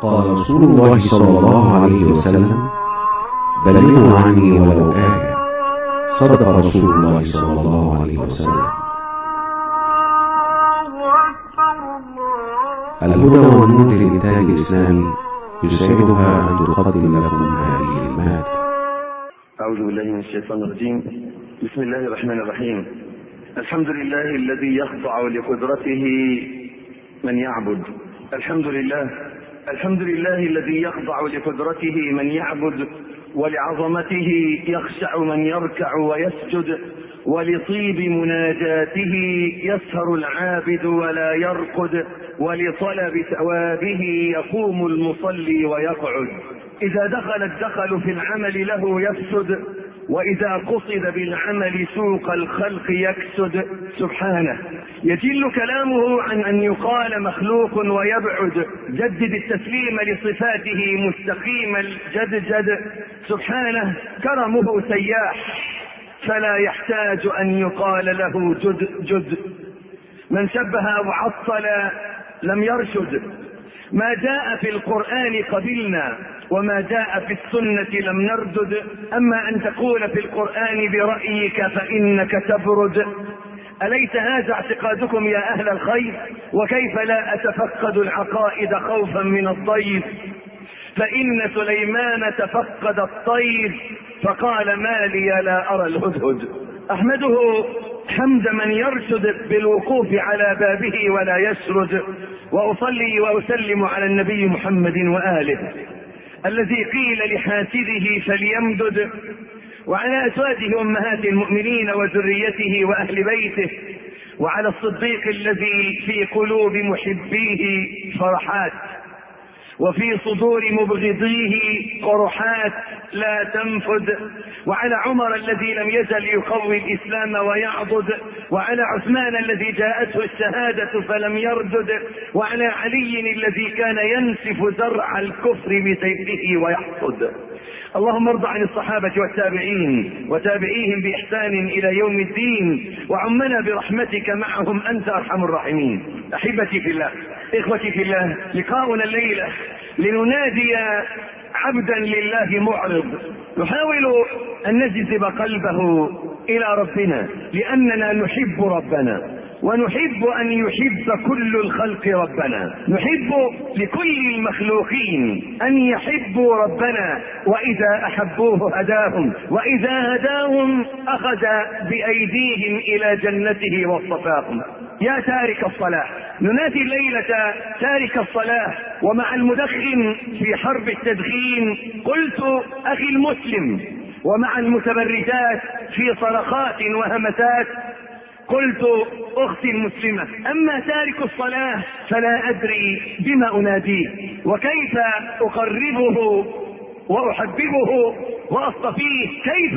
قال رسول الله صلى الله عليه وسلم بلغوا عني ولو آية صدق رسول الله صلى الله عليه وسلم الهدى والنور للإنتاج الإسلامي يسعدها أن تقدم لكم هذه المادة أعوذ بالله من الشيطان الرجيم بسم الله الرحمن الرحيم الحمد لله الذي يخضع لقدرته من يعبد الحمد لله الحمد لله الذي يخضع لقدرته من يعبد ولعظمته يخشع من يركع ويسجد ولطيب مناجاته يسهر العابد ولا يرقد ولطلب ثوابه يقوم المصلي ويقعد إذا دخل الدخل في العمل له يفسد وإذا قصد بالعمل سوق الخلق يكسد سبحانه يجل كلامه عن أن يقال مخلوق ويبعد جدد التسليم لصفاته مستقيم الجدجد سبحانه كرمه سياح فلا يحتاج أن يقال له جد جد من شبه وعطل لم يرشد ما جاء في القرآن قبلنا وما جاء في السنة لم نردد أما أن تقول في القرآن برأيك فإنك تبرد أليس هذا اعتقادكم يا أهل الخير وكيف لا أتفقد العقائد خوفا من الضيف فإن سليمان تفقد الطير فقال ما لي لا أرى الهدهد أحمده حمد من يرشد بالوقوف على بابه ولا يسرد وأصلي وأسلم على النبي محمد وآله الذي قيل لحاسده فليمدد وعلى أزواجه أمهات المؤمنين وذريته وأهل بيته وعلى الصديق الذي في قلوب محبيه فرحات وفي صدور مبغضيه قرحات لا تنفد وعلى عمر الذي لم يزل يقوي الاسلام ويعضد وعلى عثمان الذي جاءته الشهاده فلم يردد وعلى علي الذي كان ينسف زرع الكفر بسيفه ويحصد اللهم ارض عن الصحابة والتابعين وتابعيهم بإحسان إلى يوم الدين وعمنا برحمتك معهم أنت أرحم الراحمين أحبتي في الله إخوتي في الله لقاؤنا الليلة لننادي عبدا لله معرض نحاول أن نجذب قلبه إلى ربنا لأننا نحب ربنا ونحب ان يحب كل الخلق ربنا نحب لكل المخلوقين ان يحبوا ربنا واذا احبوه هداهم واذا هداهم اخذ بايديهم الى جنته واصطفاهم يا تارك الصلاه ننادي الليله تارك الصلاه ومع المدخن في حرب التدخين قلت اخي المسلم ومع المتبرجات في صرخات وهمسات قلت اختي المسلمة اما تارك الصلاة فلا ادري بما اناديه وكيف اقربه واحببه واصطفيه كيف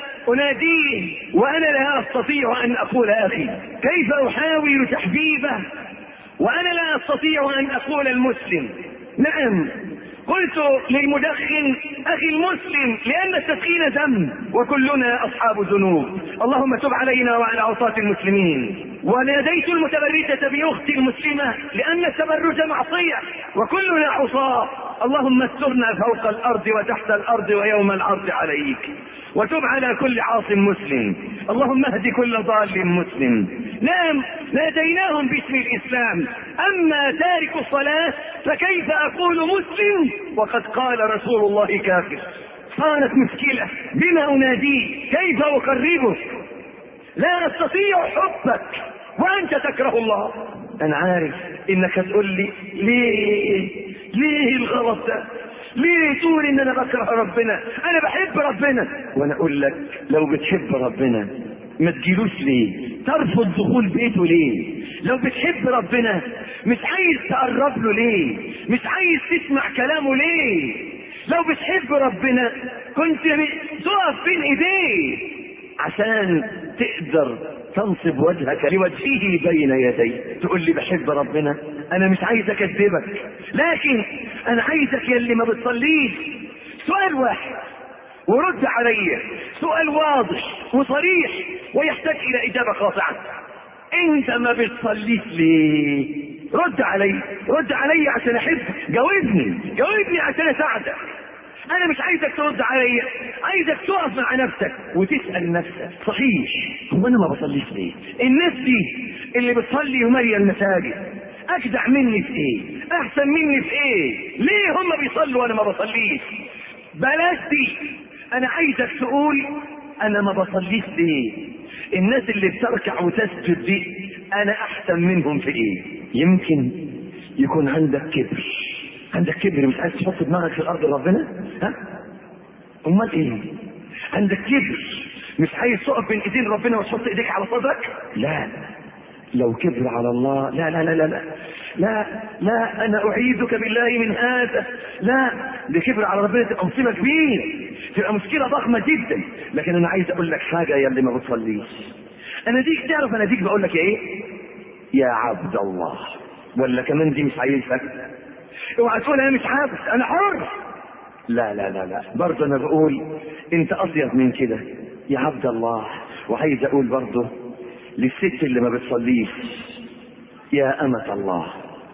اناديه وانا لا استطيع ان اقول اخي كيف احاول تحبيبه وانا لا استطيع ان اقول المسلم نعم قلت للمدخن اخي المسلم لان التدخين ذنب وكلنا اصحاب ذنوب اللهم تب علينا وعلى عصاة المسلمين وناديت المتبرجة باختي المسلمة لان التبرج معصية وكلنا عصاة اللهم استرنا فوق الارض وتحت الارض ويوم العرض عليك وتب على كل عاص مسلم اللهم اهد كل ضال مسلم نعم ناديناهم باسم الاسلام اما تارك الصلاه فكيف اقول مسلم وقد قال رسول الله كافر صارت مشكله بما اناديه كيف اقربه لا استطيع حبك وانت تكره الله انا عارف انك تقول لي ليه ليه الغلط ده ليه تقول ان انا بكره ربنا انا بحب ربنا وانا اقول لك لو بتحب ربنا ما تجيلوش ليه ترفض دخول بيته ليه لو بتحب ربنا مش عايز تقرب له ليه مش عايز تسمع كلامه ليه لو بتحب ربنا كنت تقف بين ايديه عشان تقدر تنصب وجهك لوجهه بين يديه تقول لي بحب ربنا انا مش عايز اكذبك لكن انا عايزك يا اللي ما بتصليش سؤال واحد ورد علي سؤال واضح وصريح ويحتاج الى اجابه قاطعه انت ما بتصليش ليه رد علي رد علي عشان احبك جاوبني جاوبني عشان اساعدك انا مش عايزك ترد عليا عايزك تقف مع نفسك وتسال نفسك صحيح هو انا ما بصليش ليه الناس دي اللي بتصلي وماليه المساجد اجدع مني في ايه احسن مني في ايه ليه هم بيصلوا وانا ما بصليش بلاش دي انا عايزك تقول انا ما بصليش ليه الناس اللي بتركع وتسجد دي انا احسن منهم في ايه يمكن يكون عندك كبر عندك كبر مش عايز تحط دماغك في الارض ربنا ها امال ايه عندك كبر مش عايز تقف بين ايدين ربنا وتحط ايديك على صدرك لا لو كبر على الله لا لا لا لا لا لا لا انا اعيذك بالله من هذا لا ده كبر على ربنا تبقى مصيبه كبيره تبقى مشكله ضخمه جدا لكن انا عايز اقول لك حاجه يا اللي ما بتصليش انا ديك تعرف انا ديك بقول لك ايه يا عبد الله ولا كمان دي مش عايزها اوعى تقول انا مش عبد انا حر لا لا لا لا برضه انا بقول انت اصيغ من كده يا عبد الله وعايز اقول برضه للست اللي ما بتصليش يا أمة الله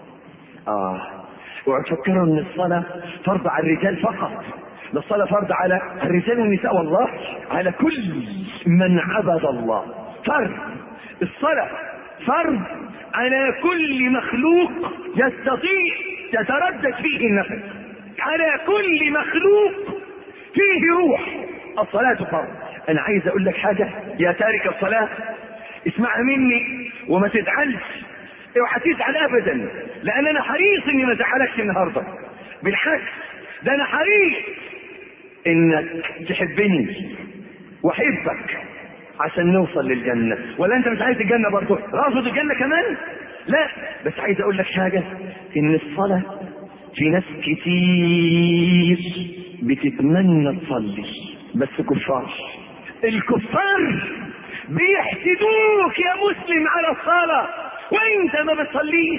آه وتفكروا ان الصلاة فرض على الرجال فقط ده الصلاة فرض على الرجال والنساء والله على كل من عبد الله فرض الصلاة فرض على كل مخلوق يستطيع يتردد فيه النفس على كل مخلوق فيه روح الصلاة فرض أنا عايز أقول لك حاجة يا تارك الصلاة اسمعها مني وما تزعلش اوعى تزعل ابدا لان انا حريص اني ما ازعلكش النهارده بالعكس ده انا حريص انك تحبني واحبك عشان نوصل للجنة ولا انت مش عايز الجنة برضه رافض الجنة كمان لا بس عايز اقول لك حاجة ان الصلاة في ناس كتير بتتمنى تصلي بس كفار الكفار بيحسدوك يا مسلم على الصلاة وانت ما بتصليش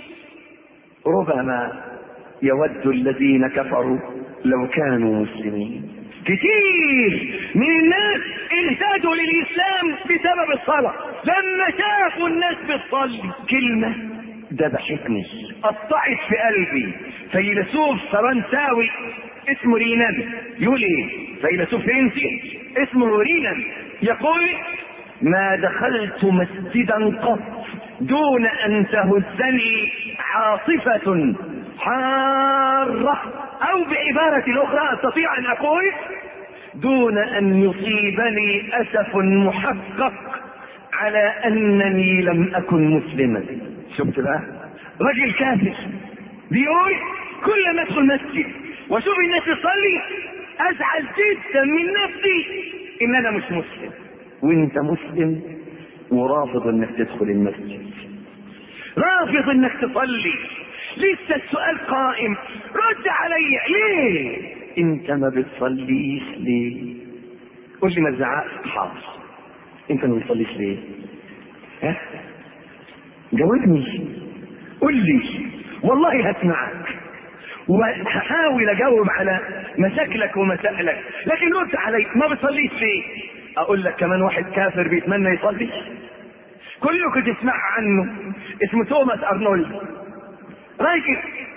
ربما يود الذين كفروا لو كانوا مسلمين كتير من الناس اهتدوا للاسلام بسبب الصلاة لما شافوا الناس بتصلي كلمة ذبحتني قطعت في قلبي فيلسوف فرنساوي اسمه رينان يقول ايه فيلسوف فرنسي اسمه رينان يقول ما دخلت مسجدا قط دون ان تهزني عاصفة حارة او بعبارة اخرى استطيع ان اقول دون ان يصيبني اسف محقق على انني لم اكن مسلما شفت بقى رجل كافر بيقول كل ما ادخل مسجد واشوف الناس تصلي ازعل جدا من نفسي ان انا مش مسلم وانت مسلم ورافض انك تدخل المسجد رافض انك تصلي لسه السؤال قائم رد علي ليه انت ما بتصليش ليه قول لي ما تزعقش حاضر انت ما بتصليش ليه ها جاوبني قول لي والله هسمعك وهحاول اجاوب على مشاكلك ومسائلك لكن رد علي ما بتصليش ليه اقول لك كمان واحد كافر بيتمنى يصلي كلكم تسمعوا عنه اسمه توماس ارنولد راجل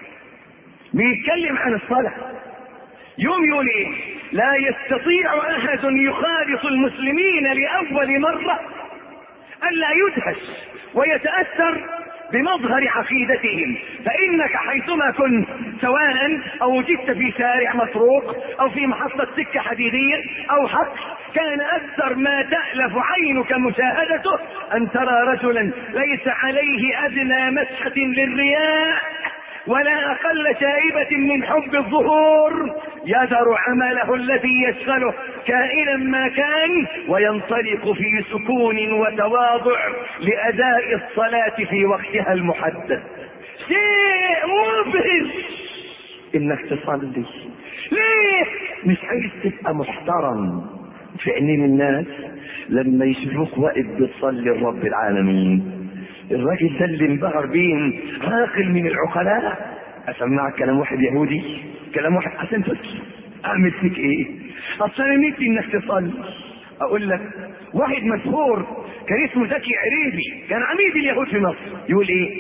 بيتكلم عن الصلاة يوم يقول ايه لا يستطيع احد يخالط المسلمين لاول مرة الا يدهش ويتأثر بمظهر عقيدتهم فانك حيثما كنت سواء او وجدت في شارع مسروق او في محطة سكة حديدية او حق كان اكثر ما تألف عينك مشاهدته ان ترى رجلا ليس عليه ادنى مسحة للرياء ولا اقل شائبة من حب الظهور يذر عمله الذي يشغله كائنا ما كان وينطلق في سكون وتواضع لاداء الصلاة في وقتها المحدد شيء مبهج انك تصلي ليه مش عايز تبقى محترم في عينين الناس لما يشوفوك واقف بتصلي لرب العالمين الراجل ده اللي انبهر بيه عاقل من العقلاء اسمعك كلام واحد يهودي كلام واحد عشان تبكي اعمل فيك ايه اصل انا نفسي انك تصلي اقول لك واحد مشهور كان اسمه زكي عريبي كان عميد اليهود في مصر يقول ايه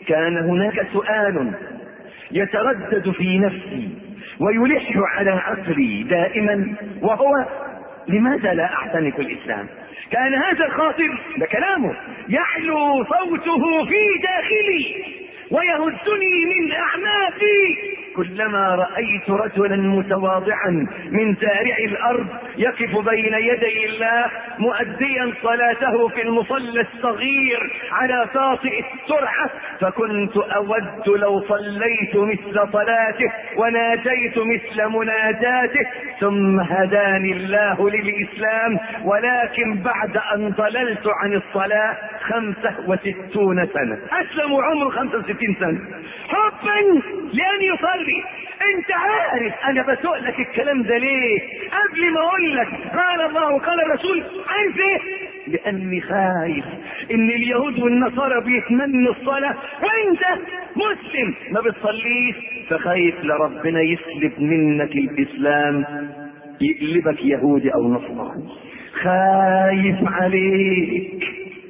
كان هناك سؤال يتردد في نفسي ويلح على عقلي دائما وهو لماذا لا اعتنق الاسلام كان هذا الخاطر ده كلامه يعلو صوته في داخلي ويهزني من اعماقي كلما رايت رجلا متواضعا من زارع الارض يقف بين يدي الله مؤديا صلاته في المصلى الصغير على ساطئ السرعه فكنت اود لو صليت مثل صلاته وناديت مثل مناداته ثم هداني الله للاسلام ولكن بعد ان ضللت عن الصلاه خمسه وستون سنه اسلم عمره خمسه وستين سنه حبا لان يصلي انت عارف انا بسوق لك الكلام ده ليه قبل ما اقول لك قال الله وقال الرسول عارف ايه لاني خايف ان اليهود والنصارى بيتمنوا الصلاه وانت مسلم ما بتصليش فخايف لربنا يسلب منك الاسلام يقلبك يهودي او نصراني خايف عليك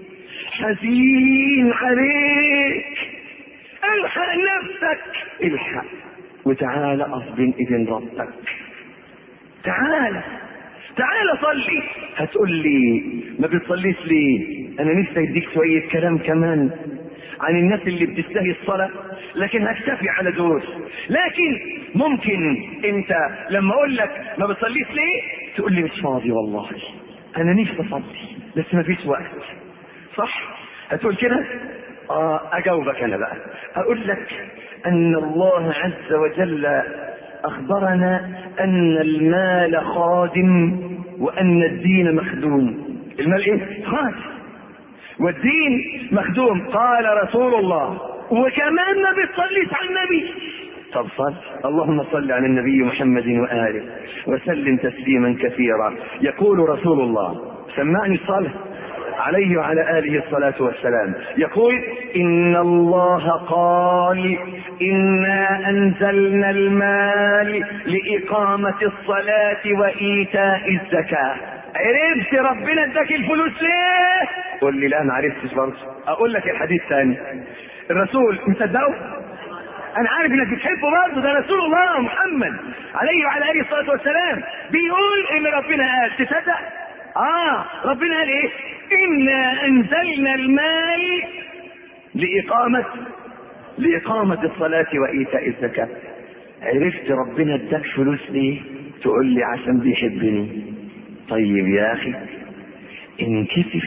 حزين عليك الحق نفسك الحق وتعالى اقف بين ايدين ربك تعالى تعالى صلي هتقول لي ما بتصليش ليه انا نفسي اديك شويه كلام كمان عن الناس اللي بتستهي الصلاة لكن هكتفي على دول لكن ممكن انت لما اقول لك ما بتصليش ليه تقول لي مش فاضي والله انا نفسي اصلي بس ما فيش وقت صح هتقول كده اه اجاوبك انا بقى اقول لك ان الله عز وجل اخبرنا ان المال خادم وان الدين مخدوم المال ايه خادم والدين مخدوم قال رسول الله وكمان ما بتصليش على النبي طب صل اللهم صل على النبي محمد واله وسلم تسليما كثيرا يقول رسول الله سمعني الصلاه عليه وعلى آله الصلاة والسلام يقول إن الله قال إنا أنزلنا المال لإقامة الصلاة وإيتاء الزكاة عرفت ربنا اداك الفلوس ليه؟ قول لي لا ما عرفتش برضه أقول لك الحديث ثاني الرسول مصدقه؟ انا عارف انك بتحبه برضه ده رسول الله محمد عليه وعلى اله الصلاه والسلام بيقول ان ربنا قال تصدق اه ربنا قال ايه انا انزلنا المال لاقامه لاقامه الصلاه وايتاء الزكاه عرفت ربنا اداك فلوس ليه تقول لي عشان بيحبني طيب يا اخي انكسف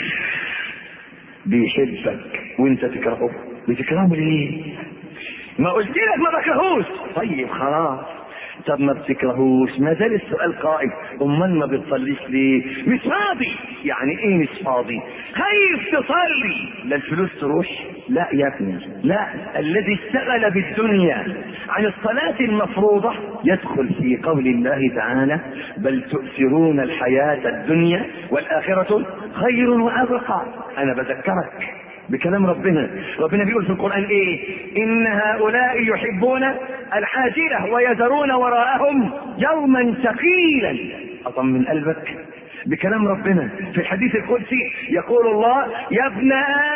بيحبك وانت تكرهه بتكرهه ليه ما قلت لك ما بكرهوش طيب خلاص طب ما بتكرهوش ما زال السؤال قائم امال ما بتصليش ليه مش فاضي يعني ايه مش فاضي خايف تصلي لا الفلوس تروح لا يا ابني لا الذي اشتغل بالدنيا عن الصلاة المفروضة يدخل في قول الله تعالى بل تؤثرون الحياة الدنيا والآخرة خير وأبقى أنا بذكرك بكلام ربنا ربنا بيقول في القرآن ايه ان هؤلاء يحبون العاجلة ويذرون وراءهم يوما ثقيلا اطمن قلبك بكلام ربنا في الحديث القدسي يقول الله يا ابن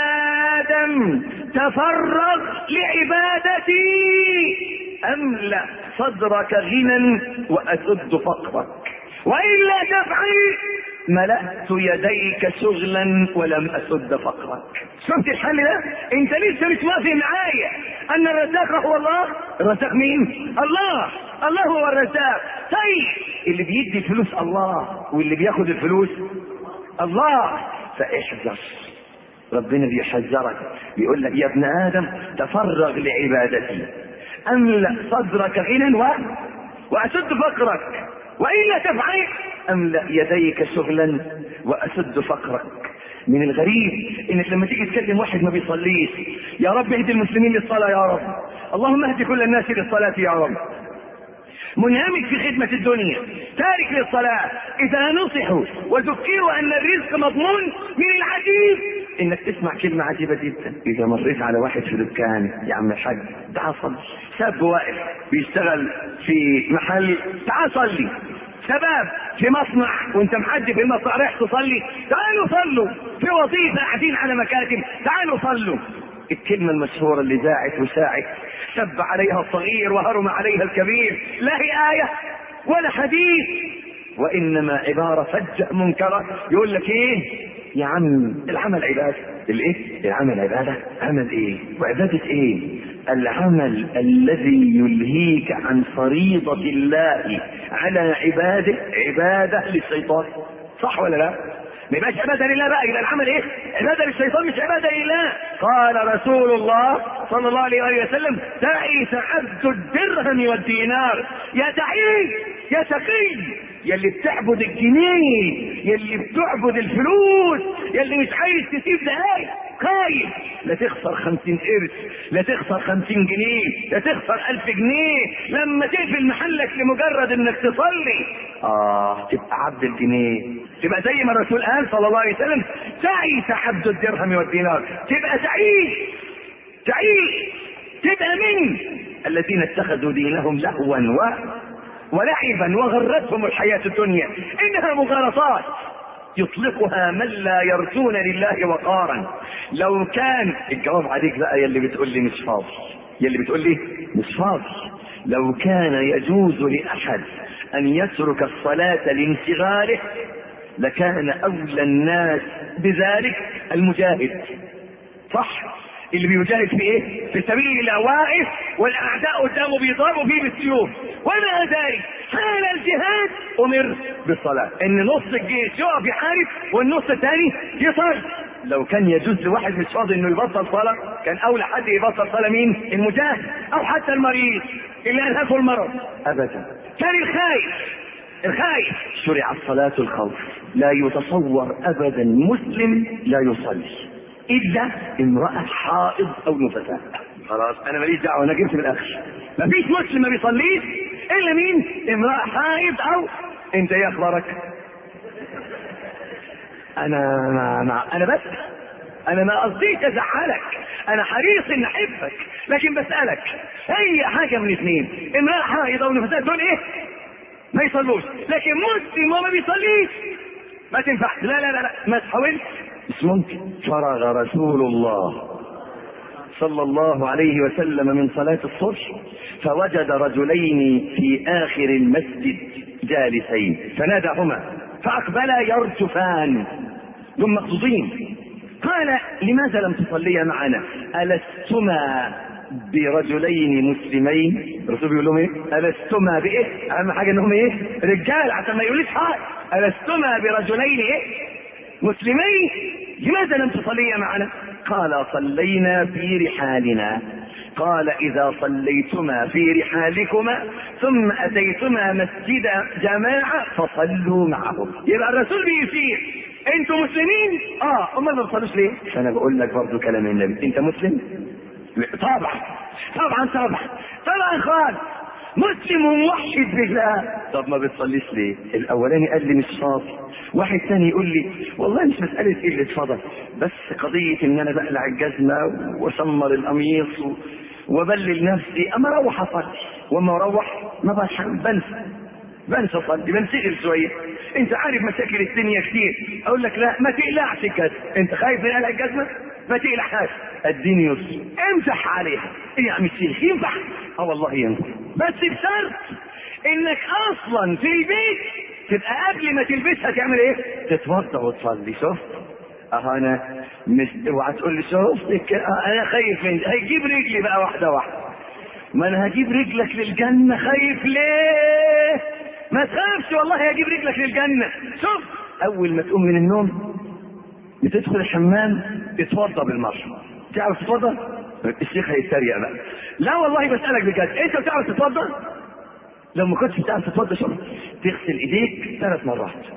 ادم تفرغ لعبادتي املا صدرك غنى واسد فقرك والا تفعل ملأت يديك شغلا ولم أسد فقرك شفت الحل ده انت لسه مش واقف معايا ان الرزاق هو الله الرزاق مين الله الله هو الرزاق طيب اللي بيدي الفلوس الله واللي بياخد الفلوس الله فاحذر ربنا بيحذرك بيقول لك يا ابن ادم تفرغ لعبادتي املا صدرك غنى و... واسد فقرك والا تفعل املا يديك شغلا واسد فقرك من الغريب انك لما تيجي تكلم واحد ما بيصليش يا رب اهدي المسلمين للصلاه يا رب اللهم اهدي كل الناس للصلاه يا رب منهمك في خدمة الدنيا تارك للصلاة إذا نصحوا وذكروا أن الرزق مضمون من العجيب إنك تسمع كلمة عجيبة جدا إذا مريت على واحد في دكان يا عم الحاج تعال صلي شاب واقف بيشتغل في محل تعال صلي شباب في مصنع وانت محج في المصنع رايح تصلي تعالوا صلوا في وظيفه قاعدين على مكاتب تعالوا صلوا الكلمة المشهورة اللي ذاعت وساعت سب عليها الصغير وهرم عليها الكبير لا هي آية ولا حديث وإنما عبارة فجة منكرة يقول لك إيه يا عم العمل عبادة الايه العمل عبادة عمل ايه وعبادة ايه العمل الذي يلهيك عن فريضة الله على عباده عبادة للشيطان صح ولا لا ما يبقاش عبادة لله بقى يبقى العمل ايه عبادة للشيطان مش عبادة لله قال رسول الله صلى الله عليه وآله وسلم تعيس عبد الدرهم والدينار يا تعيس يا تقي يا اللي بتعبد الجنيه يا اللي بتعبد الفلوس يا اللي مش عايز تسيب دقايق خايف لا تخسر خمسين قرش لا تخسر خمسين جنيه لا تخسر ألف جنيه لما تقفل محلك لمجرد انك تصلي اه تبقى عبد الجنيه تبقى زي ما الرسول قال صلى الله عليه وسلم تعيس عبد الدرهم والدينار تبقى تعيش تعيش تبقى من الذين اتخذوا دينهم لهوا و ولعبا وغرتهم الحياة الدنيا إنها مغالطات يطلقها من لا يرجون لله وقارا لو كان الجواب عليك بقى يلي بتقول لي مش فاضي يلي بتقول لي مش فاضي لو كان يجوز لأحد أن يترك الصلاة لانشغاله لكان أولى الناس بذلك المجاهد صح اللي بيجاهد في ايه؟ في سبيل الله واقف والاعداء قدامه بيضربوا فيه بالسيوف ومع ذلك حال الجهاد امر بالصلاه ان نص الجيش يقف يحارب والنص الثاني يصلي لو كان يجوز لواحد مش فاضي انه يبطل صلاه كان اولى حد يبطل صلاه مين؟ المجاهد او حتى المريض اللي انهكه المرض ابدا كان الخايف الخايف شرعت صلاة الخوف لا يتصور ابدا مسلم لا يصلي الا امرأة حائض او نفساء خلاص انا ماليش دعوة انا جبت من الاخر مفيش مسلم ما بيصليش الا مين امرأة حائض او انت ايه اخبارك انا ما ما انا بس انا ما قصديش ازعلك انا حريص ان احبك لكن بسالك اي حاجه من اثنين امراه حائض او نفساء دول ايه ما يصلوش لكن مسلم وما بيصليش ما تنفعش لا لا لا, لا. ما تحاولش مش ممكن فرغ رسول الله صلى الله عليه وسلم من صلاة الصبح فوجد رجلين في آخر المسجد جالسين فناداهما فأقبلا يرجفان هم مقصودين قال لماذا لم تصليا معنا ألستما برجلين مسلمين الرسول بيقول لهم ايه ألستما بإيه أهم حاجة إنهم إيه رجال عشان ما يقوليش حاجة ألستما برجلين إيه مسلمين لماذا لم تصليا معنا قال صلينا في رحالنا قال إذا صليتما في رحالكما ثم أتيتما مسجد جماعة فصلوا معهم يبقى الرسول بيشير انتوا مسلمين اه امال ما بتصلوش ليه فانا بقول لك برضه كلام النبي انت مسلم طبعا طبعا طبعا طبعا خالص مسلم موحد بالله طب ما بتصليش ليه الاولاني قال لي مش فاضي واحد ثاني يقول لي والله مش مسألة ايه اللي فضل بس قضية ان انا بقلع الجزمة واسمر القميص و... وبلل نفسي اما اروح اصلي واما اروح ما بلحق بنسى بنسى اصلي بنشغل شوية انت عارف مشاكل الدنيا كتير اقول لك لا ما تقلعش كده انت خايف من قلع الجزمة ما تقلعهاش الدين يسر امسح عليها ايه يا عم الشيخ ينفع اه والله ينفع بس بشرط انك اصلا في البيت تبقى قبل ما تلبسها تعمل ايه تتوضا وتصلي شوف اه انا مش اوعى تقول لي شوف انا خايف من هيجيب رجلي بقى واحده واحده ما انا هجيب رجلك للجنه خايف ليه ما تخافش والله هجيب رجلك للجنه شوف اول ما تقوم من النوم بتدخل الحمام تتوضا بالمره تعرف تتوضا الشيخ هيتريق بقى لا والله بسالك بجد انت بتعرف تتوضا لو ما كنتش بتعرف تتوضا شوف تغسل ايديك ثلاث مرات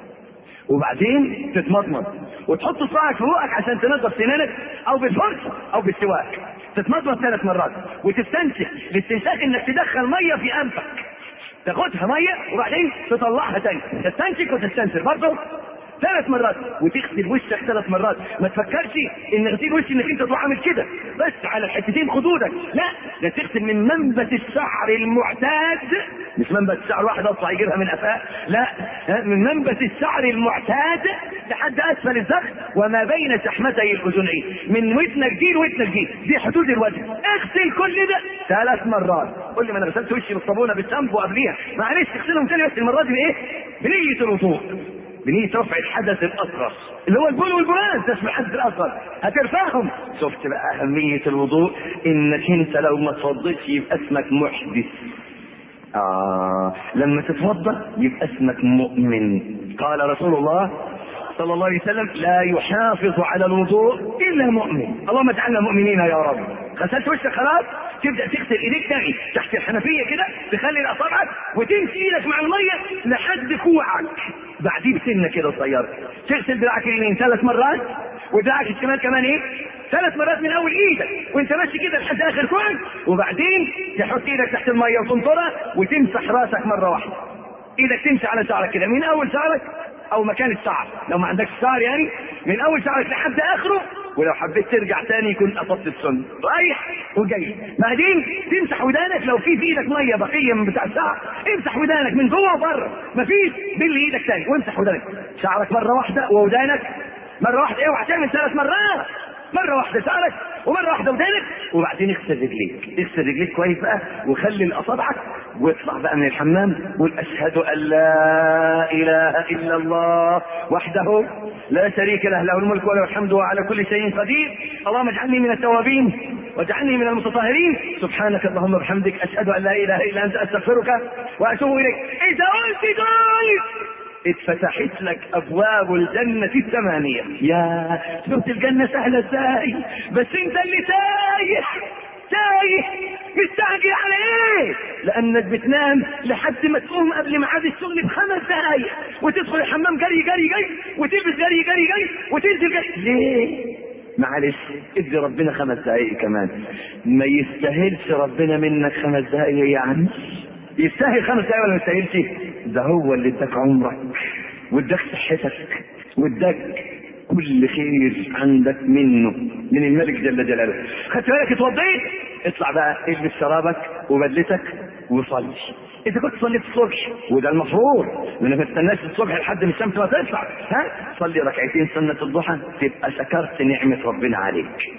وبعدين تتمضمض وتحط صباعك في بوقك عشان تنظف سنانك او بالفرشه او بالسواك تتمضمض ثلاث مرات وتستنشق الاستنشاق انك تدخل ميه في انفك تاخدها ميه وبعدين تطلعها تاني تستنشق وتستنشق برضه ثلاث مرات وتغسل وشك ثلاث مرات ما تفكرش ان غسيل وش انك انت تروح عامل كده بس على الحتتين خدودك لا ده تغسل من منبت الشعر المعتاد مش منبت الشعر واحد اطلع يجيبها من قفاه لا ها، من منبت الشعر المعتاد لحد اسفل الزخ وما بين شحمتي الاذنين من ودنك دي لودنك دي دي حدود الوجه اغسل كل ده ثلاث مرات قول لي ما انا غسلت وشي بالصابونه بالشامبو قبليها معلش اغسلهم تاني بس المره دي بايه؟ بنيه الوضوء بنية رفع الحدث الأصغر اللي هو البول والبراز ده اسمه الحدث الأصغر هترفعهم شفت بقى أهمية الوضوء إنك أنت لو ما توضيتش يبقى اسمك محدث آه لما تتوضا يبقى اسمك مؤمن قال رسول الله صلى الله عليه وسلم لا يحافظ على الوضوء الا مؤمن اللهم اجعلنا مؤمنين يا رب غسلت وشك خلاص تبدا تغسل ايديك تاني تحت الحنفيه كده تخلي الاصابعك وتمشي ايدك مع الميه لحد كوعك بعدين بسنه كده صغيره تغسل دراعك اليمين ثلاث مرات ودراعك الشمال كمان ايه ثلاث مرات من اول ايدك وانت ماشي كده لحد اخر كوعك وبعدين تحط ايدك تحت الميه وتنطرها وتمسح راسك مره واحده ايدك تمشي على شعرك كده من اول شعرك او مكان الشعر لو ما عندكش شعر يعني من اول شعرك لحد اخره ولو حبيت ترجع تاني يكون قصدت السن رايح وجاي بعدين تمسح ودانك لو في في ايدك ميه بقيه من بتاع الشعر امسح ودانك من جوه وبره مفيش بل ايدك تاني وامسح ودانك شعرك مره واحده وودانك مره واحده اوعى تعمل ثلاث مرات مرة واحدة شعرك ومرة واحدة ودانك وبعدين اغسل رجليك اغسل رجليك كويس بقى وخلي الاصابعك واطلع بقى من الحمام قول اشهد ان لا اله الا الله وحده لا شريك له له الملك وله الحمد وعلى كل شيء قدير اللهم اجعلني من التوابين واجعلني من المتطهرين سبحانك اللهم وبحمدك اشهد ان لا اله الا انت استغفرك واتوب اليك اذا قلت دول اتفتحت لك ابواب الجنة الثمانية يا شفت الجنة سهلة ازاي بس انت اللي تايه تايه مستعجل على ايه لانك بتنام لحد ما تقوم قبل ميعاد الشغل بخمس دقايق وتدخل الحمام جري جري جري وتلبس جري جري جري وتنزل جري ليه معلش ادي ربنا خمس دقايق كمان ما يستاهلش ربنا منك خمس دقايق يا عم يستاهل خمس دقايق ولا ما يستاهلش ده هو اللي اداك عمرك واداك صحتك واداك كل خير عندك منه من الملك جل جلاله خدت بالك اتوضيت اطلع بقى البس شرابك وبدلتك وصلي انت كنت صليت الصبح وده المفروض ما ما تستناش الصبح لحد ما الشمس ما تطلع ها صلي ركعتين سنة الضحى تبقى شكرت نعمة ربنا عليك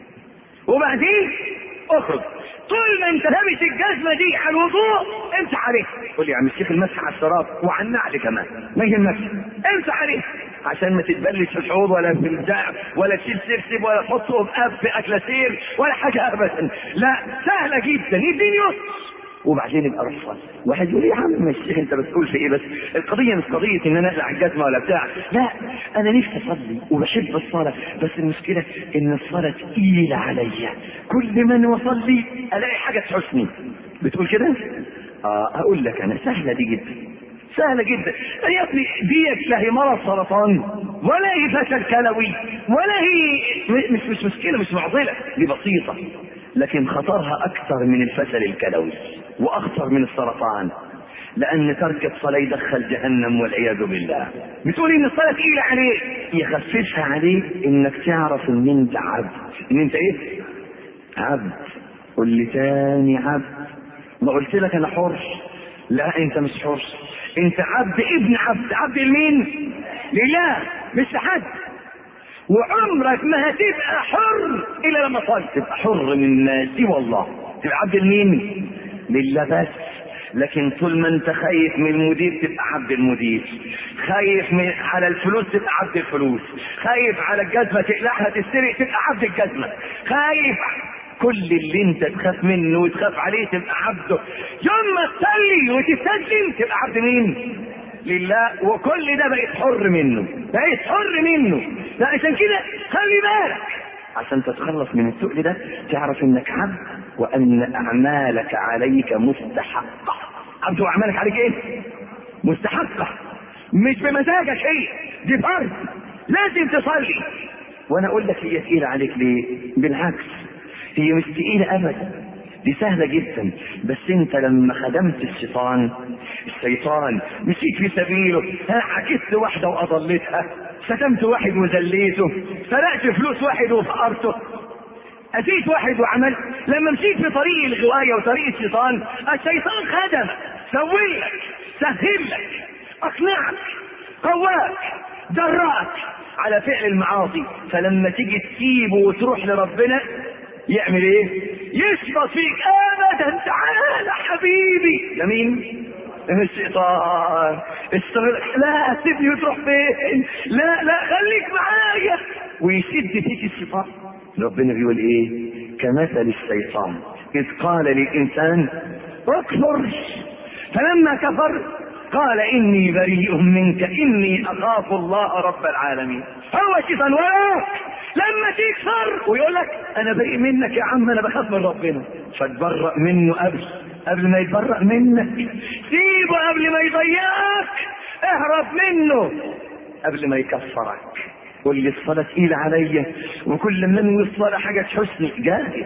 وبعدين اخرج طول ما انت لابس الجزمه دي على الوضوء امسح عليها قول لي يا عم الشيخ المسح على الشراب وعلى النعل كمان ما يهمكش امسح عليها عشان ما تتبلش في الحوض ولا في البتاع ولا تشيل سبسب ولا تحطه في اب في اكلاسير ولا حاجه ابدا لا سهله جدا يديني يسر وبعدين يبقى روح صلي واحد يقول يا عم يا شيخ انت بتقول في ايه بس القضيه مش قضيه ان انا اقلع الجزمه ولا بتاع لا انا نفسي اصلي وبحب الصلاه بس المشكله ان الصلاه تقيله عليا كل ما انا اصلي الاقي حاجه تحسني بتقول كده اه اقول لك انا سهله دي جدا سهلة جدا يا ابني ديت لا هي مرض سرطان ولا هي فشل كلوي ولا هي مش مش مشكلة مش معضلة دي بسيطة لكن خطرها أكثر من الفشل الكلوي وأخطر من السرطان لأن ترك الصلاة يدخل جهنم والعياذ بالله بتقول إن الصلاة تقيلة عليك يخففها عليك إنك تعرف إن أنت عبد إن أنت إيه؟ عبد قل لي تاني عبد ما قلت لك أنا حر لا أنت مش حر أنت عبد ابن عبد عبد لمين؟ لله مش لحد وعمرك ما هتبقى حر الا لما تصلي تبقى حر من ما سوى الله تبقى عبد لمين؟ لله بس لكن طول ما انت خايف من المدير تبقى عبد المدير خايف من على الفلوس تبقى عبد الفلوس خايف على الجزمه تقلعها تسرق تبقى عبد الجزمه خايف كل اللي انت تخاف منه وتخاف عليه تبقى عبده يوم ما تصلي وتستسلم تبقى عبد مين؟ لله وكل ده بقيت حر منه بقيت حر منه لا عشان كده خلي بالك عشان تتخلص من السؤل ده تعرف انك عبد وان اعمالك عليك مستحقه عبد واعمالك عليك ايه مستحقه مش بمزاجك هي دي فرض لازم تصلي وانا اقول لك هي تقيله عليك ليه بالعكس هي مش تقيله ابدا دي سهلة جدا بس انت لما خدمت الشيطان الشيطان مشيت في سبيله ها حكيت واحدة واضلتها شتمت واحد وذليته سرقت فلوس واحد وفقرته أتيت واحد وعمل لما مشيت في طريق الغواية وطريق الشيطان الشيطان خدم سوي لك سهل لك أقنعك قواك جراك على فعل المعاصي فلما تيجي تسيبه وتروح لربنا يعمل ايه؟ يشبط فيك ابدا تعالى حبيبي ده مين؟ الشيطان استمر لا سيبني وتروح فين؟ لا لا خليك معايا ويشد فيك الشيطان ربنا بيقول ايه؟ كمثل الشيطان اذ قال للانسان اكفر فلما كفر قال اني بريء منك اني اخاف الله رب العالمين هو الشيطان وراك لما تكفر ويقول لك انا بريء منك يا عم انا بخاف من ربنا فتبرأ منه قبل قبل ما يتبرأ منك سيبه قبل ما يضيعك اهرب منه قبل ما يكفرك قول لي الصلاة تقيلة عليا وكل ما انوي الصلاة حاجة تحسني جاهز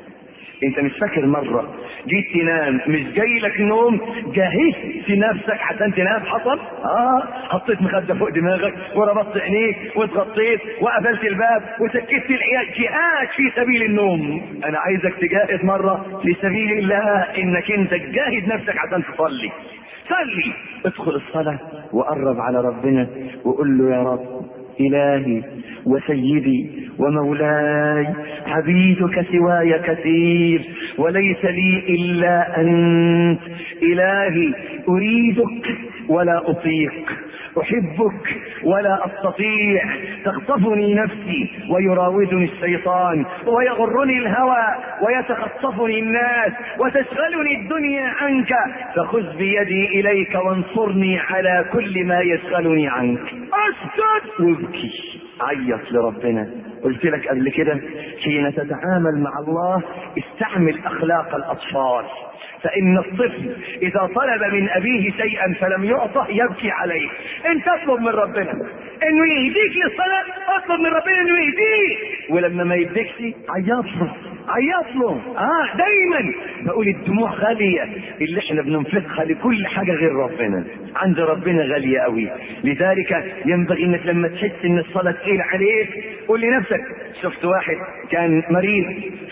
انت مش فاكر مرة جيت تنام مش جاي لك نوم جهزت نفسك عشان تنام حصل اه حطيت مخدة فوق دماغك وربطت عينيك واتغطيت وقفلت الباب وسكت العيال جهاد في سبيل النوم انا عايزك تجاهد مرة في سبيل الله انك انت تجاهد نفسك عشان تصلي صلي ادخل الصلاة وقرب على ربنا وقول له يا رب إلهي وسيدي ومولاي عبيدك سواي كثير وليس لي إلا أنت إلهي أريدك ولا أطيق أحبك ولا أستطيع تخطفني نفسي ويراودني الشيطان ويغرني الهوى ويتخطفني الناس وتشغلني الدنيا عنك فخذ بيدي إليك وانصرني على كل ما يشغلني عنك أسكت وابكي عيط لربنا قلت لك قبل كده حين تتعامل مع الله استعمل اخلاق الاطفال فان الطفل اذا طلب من ابيه شيئا فلم يعطه يبكي عليه انت اطلب من ربنا انه يهديك للصلاه اطلب من ربنا انه يهديك ولما ما يديكش عيط له عيط له اه دايما بقول الدموع غاليه اللي احنا بننفقها لكل حاجه غير ربنا عند ربنا غاليه قوي لذلك ينبغي انك لما تحس ان الصلاه تقيله عليك قول لنفسك شفت واحد كان مريض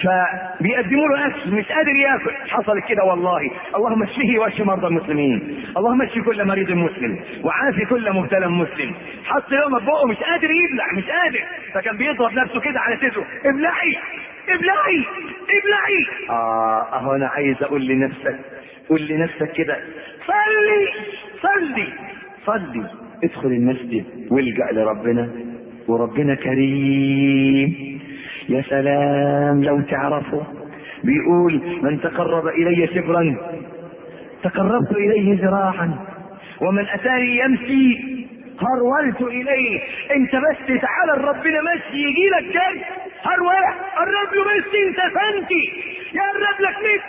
فبيقدموا له اكل مش قادر ياكل حصلت كده والله اللهم اشفيه واشف مرضى المسلمين اللهم اشف كل مريض مسلم وعافي كل مبتلى مسلم حط لقمه في بقه مش قادر يبلع مش قادر فكان بيضرب نفسه كده على صدره ابلعي ابلعي ابلعي اه اهو انا عايز اقول لنفسك قول لنفسك كده صلي صلي صلي ادخل المسجد والجأ لربنا وربنا كريم يا سلام لو تعرفوا بيقول من تقرب الي شبرا تقربت اليه ذراعا ومن اتاني يمشي هرولت اليه انت بس تعالى ربنا مشي يجي لك جد هرول قرب له بس انت فانتي يقرب لك مت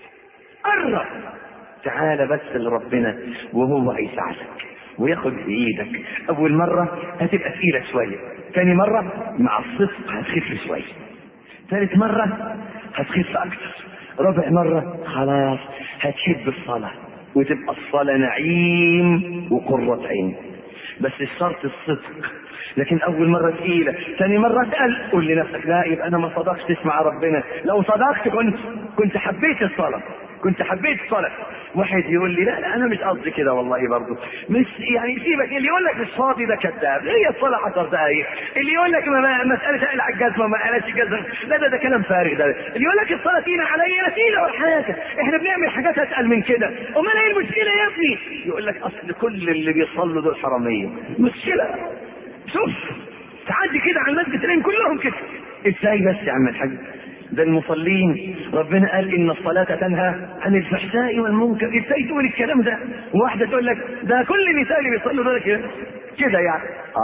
قرب تعالى بس لربنا وهو هيساعدك وياخد بايدك اول مره هتبقى تقيله شويه تاني مره مع الصدق هتخف شويه ثالث مره هتخف اكتر رابع مره خلاص هتشد الصلاه وتبقى الصلاه نعيم وقره عين بس الشرط الصدق لكن اول مره تقيله ثاني مره تقل قول لنفسك لا يبقى انا ما صدقتش تسمع ربنا لو صدقت كنت كنت حبيت الصلاه كنت حبيت الصلاه واحد يقول لي لا لا انا مش قصدي كده والله برضه مش يعني سيبك اللي يقول لك مش فاضي ده كذاب هي الصلاه 10 دقائق اللي يقول لك ما مساله اقلع الجزمه ما قالش الجزمه لا ده ده كلام فارغ ده اللي يقول لك الصلاه تقيله عليا لا تقيله ولا حاجه احنا بنعمل حاجات اتقل من كده امال ايه المشكله يا ابني يقول لك اصل كل اللي بيصلوا دول حراميه مشكله شوف تعدي كده على المسجد تلاقيهم كلهم كده ازاي بس يا عم الحاج ده المصلين ربنا قال ان الصلاة تنهى عن الفحشاء والمنكر ازاي تقول الكلام ده واحدة تقول لك ده كل النساء اللي بيصلوا دول كده كده يعني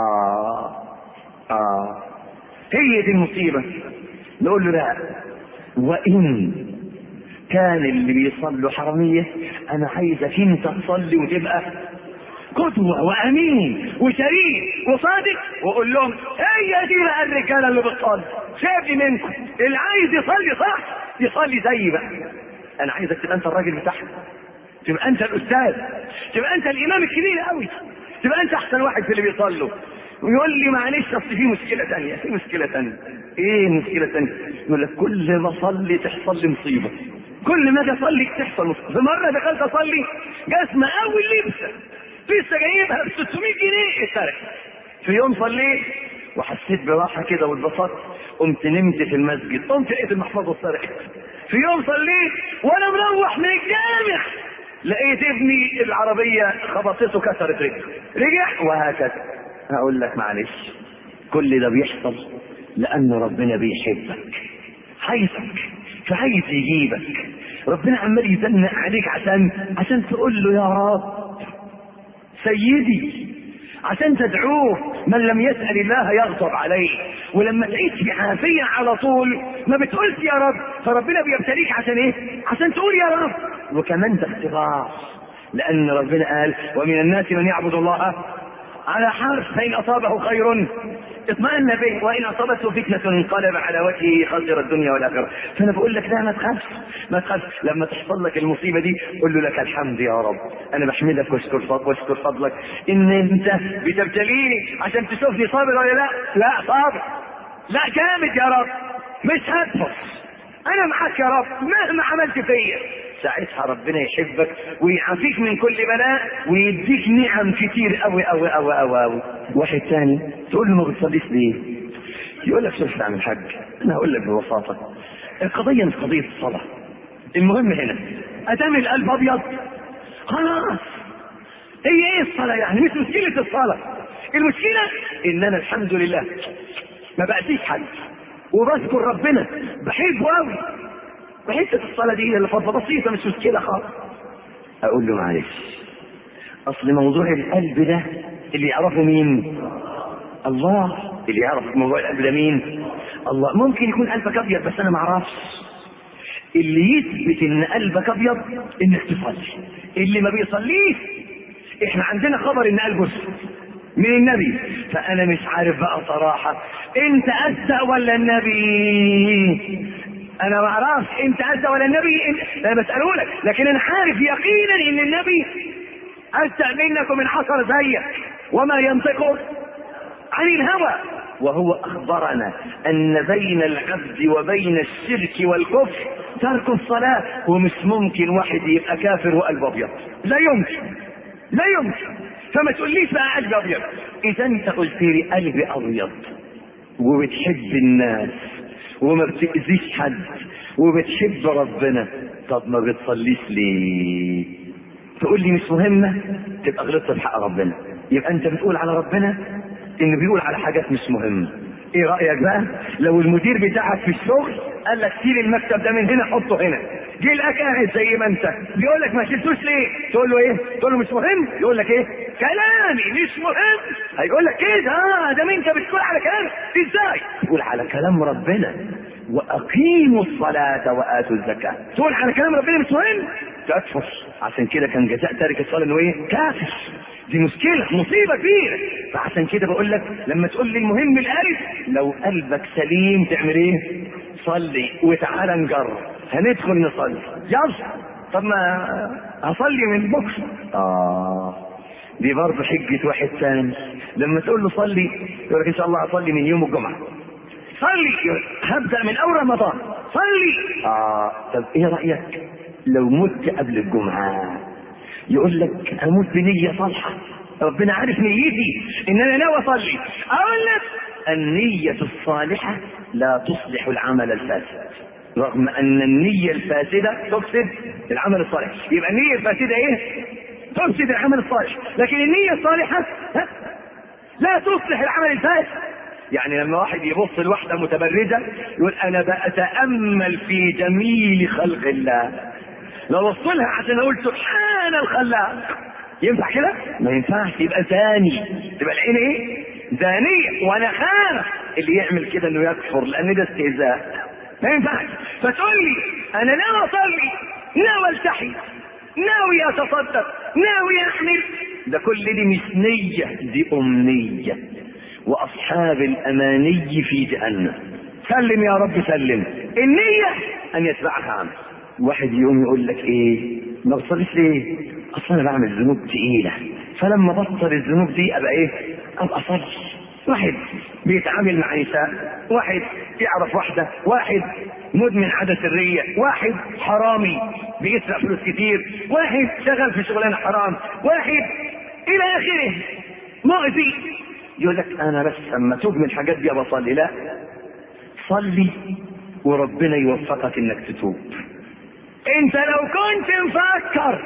اه اه هي دي المصيبة نقول له لا وان كان اللي بيصلوا حرامية انا عايزك انت تصلي وتبقى قدوة وأمين وشريف وصادق وقول لهم هي دي بقى الرجالة اللي بتصلي سيبني منكم اللي عايز يصلي صح يصلي زيي بقى انا عايزك تبقى انت الراجل بتاعها تبقى انت الاستاذ تبقى انت الامام الكبير قوي تبقى انت احسن واحد في اللي بيصلوا ويقول لي معلش اصل في مشكله ثانيه في مشكله ثانيه ايه المشكله الثانيه يقول لك كل ما اصلي تحصل لي مصيبه كل ما اجي اصلي تحصل مصيبه في مره دخلت اصلي جزمه اول لبسه لسه جايبها ب 600 جنيه اتسرقت في يوم صليت وحسيت براحه كده واتبسطت قمت نمت في المسجد قمت لقيت المحفظه اتسرقت في يوم صليت وانا مروح من الجامع لقيت ابني العربيه خبطته كسرت رجله رجع وهكذا هقول لك معلش كل ده بيحصل لان ربنا بيحبك عايزك فعايز يجيبك ربنا عمال يزنق عليك عشان عشان تقول له يا رب سيدي عشان تدعوه من لم يسأل الله يغضب عليه ولما تعيش بعافية على طول ما بتقولش يا رب فربنا بيبتليك عشان ايه عشان تقول يا رب وكمان ده اختبار لأن ربنا قال ومن الناس من يعبد الله على حرف فإن أصابه خير اطمأن به وإن أصابته فتنة انقلب على وجهه خسر الدنيا والآخرة فأنا بقول لك لا ما تخافش ما تخافش لما تحصل لك المصيبة دي قول له لك الحمد يا رب أنا بحمدك واشكر فضلك واشكر فضلك إن أنت بتبتليني عشان تشوفني صابر ولا لا لا صابر لا جامد يا رب مش هدفش أنا معاك يا رب مهما عملت فيا ساعتها ربنا يحبك ويعافيك من كل بلاء ويديك نعم كتير قوي قوي قوي قوي قوي واحد تاني تقول له ما بتصليش ليه؟ يقول لك شوف عم الحاج انا هقول لك ببساطه القضيه مش قضيه الصلاه المهم هنا ادام القلب ابيض خلاص هي ايه الصلاه يعني مش مشكله الصلاه المشكله ان انا الحمد لله ما بأتيش حد وبذكر ربنا بحبه قوي وحته الصلاه دي هي اللي فضله بسيطه مش مشكله خالص اقول له معلش اصل موضوع القلب ده اللي يعرفه مين الله اللي يعرف موضوع القلب ده مين الله ممكن يكون قلبك ابيض بس انا ما اعرفش اللي يثبت ان قلبك ابيض انك تصلي اللي ما بيصليش احنا عندنا خبر ان قلبه اسود من النبي فانا مش عارف بقى صراحه انت اصدق ولا النبي انا ما اعرفش انت اصدق ولا النبي انت... انا بساله لك لكن انا عارف يقينا ان النبي اصدق منك ومن حصل زيك وما ينطق عن الهوى وهو اخبرنا ان بين العبد وبين الشرك والكفر ترك الصلاه ومش ممكن واحد يبقى كافر وقلبه ابيض لا يمكن لا يمكن فما تقوليش بقى قلبي ابيض اذا انت قلت لي قلبي ابيض وبتحب الناس وما بتأذيش حد وبتحب ربنا طب ما بتصليش ليه تقول لي مش مهمة تبقى غلطت في حق ربنا يبقى انت بتقول على ربنا انه بيقول على حاجات مش مهمة ايه رأيك بقى لو المدير بتاعك في الشغل قال لك شيل المكتب ده من هنا حطه هنا جه لك قاعد زي ما انت بيقول لك ما شلتوش ليه تقول له ايه تقول له مش مهم يقول لك ايه كلامي مش مهم هيقول لك كده اه ده انت بتقول على كلامي ازاي تقول على كلام ربنا واقيموا الصلاة واتوا الزكاة تقول على كلام ربنا مش مهم تكفر عشان كده كان جزاء تارك الصلاة انه ايه كافر دي مشكلة مصيبة كبيرة فعشان كده بقول لك لما تقول لي المهم القلب لو قلبك سليم تعمل ايه صلي وتعالى نجرب هندخل نصلي يلا طب ما هصلي من بكره اه دي برضه حجة واحد ثاني لما تقول له صلي يقول لك ان شاء الله هصلي من يوم الجمعة صلي هبدأ من اول رمضان صلي اه طب ايه رأيك لو مت قبل الجمعة يقول لك اموت بنية صالحة ربنا عارف نيتي ان انا ناوي اصلي اقول لك النية الصالحة لا تصلح العمل الفاسد رغم ان النية الفاسدة تفسد العمل الصالح يبقى النية الفاسدة ايه تفسد العمل الصالح لكن النية الصالحة ها؟ لا تصلح العمل الفاسد يعني لما واحد يبص لواحدة متبرجة يقول انا بأتأمل في جميل خلق الله لو بص لها عشان اقول سبحان الخلاق ينفع كده؟ ما ينفعش يبقى زاني تبقى العين ايه؟ زانية وانا خاف اللي يعمل كده انه يكفر لان ده استهزاء ما ينفعش فتقول لي انا ناوي اصلي ناوي التحي ناوي اتصدق ناوي احمل ده كل دي مش نية دي أمنية وأصحاب الأماني في جهنم سلم يا رب سلم النية أن يتبعها عمل واحد يقوم يقول لك إيه ما بتصليش ليه؟ أصل أنا بعمل ذنوب تقيلة فلما بطل الذنوب دي أبقى إيه؟ أبقى أصلي واحد بيتعامل مع نساء واحد يعرف واحدة واحد مدمن عادة سرية واحد حرامي بيسرق فلوس كتير واحد شغال في شغلانة حرام واحد إلى آخره مؤذي يقول لك أنا بس أما توب من الحاجات دي بصلي لا صلي وربنا يوفقك إنك تتوب أنت لو كنت مفكر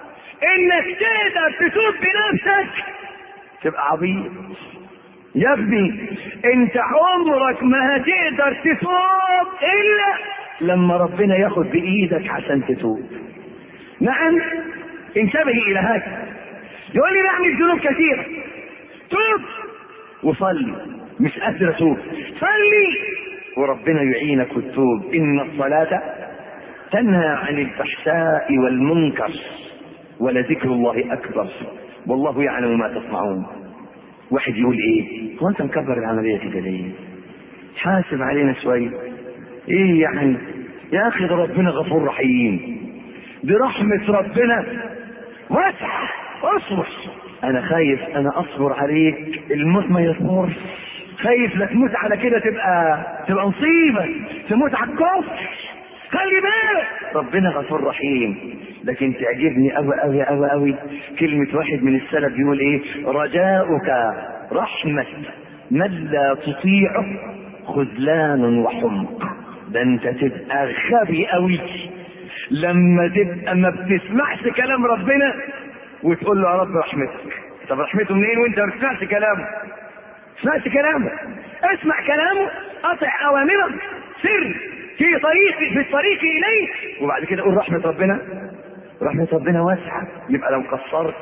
إنك تقدر تتوب بنفسك تبقى عبيط يا ابني انت عمرك ما هتقدر تتوب الا لما ربنا ياخد بايدك عشان تتوب نعم انتبه الى هذا يقول لي بعمل ذنوب كثيره توب وصلي مش قادر اتوب صلي وربنا يعينك وتتوب ان الصلاه تنهى عن الفحشاء والمنكر ولذكر الله اكبر والله يعلم ما تصنعون واحد يقول ايه هو انت مكبر العمليه كده ليه حاسب علينا شويه ايه يعني يا اخي ده ربنا غفور رحيم برحمه ربنا واسع اصبر انا خايف انا اصبر عليك الموت ما يصبرش خايف لا تموت على كده تبقى تبقى مصيبه تموت على الكفر خلي بالك ربنا غفور رحيم لكن تعجبني قوي قوي قوي قوي كلمة واحد من السلف يقول ايه رجاؤك رحمة من لا تطيعه خذلان وحمق ده انت تبقى غبي قوي لما تبقى ما بتسمعش كلام ربنا وتقول له يا رب رحمتك طب رحمته منين وانت ما بتسمعش كلامه سمعت كلامه اسمع كلامه اطع اوامره سر في طريق في الطريق اليه وبعد كده قول رحمه ربنا رحمه ربنا واسعه يبقى لو قصرت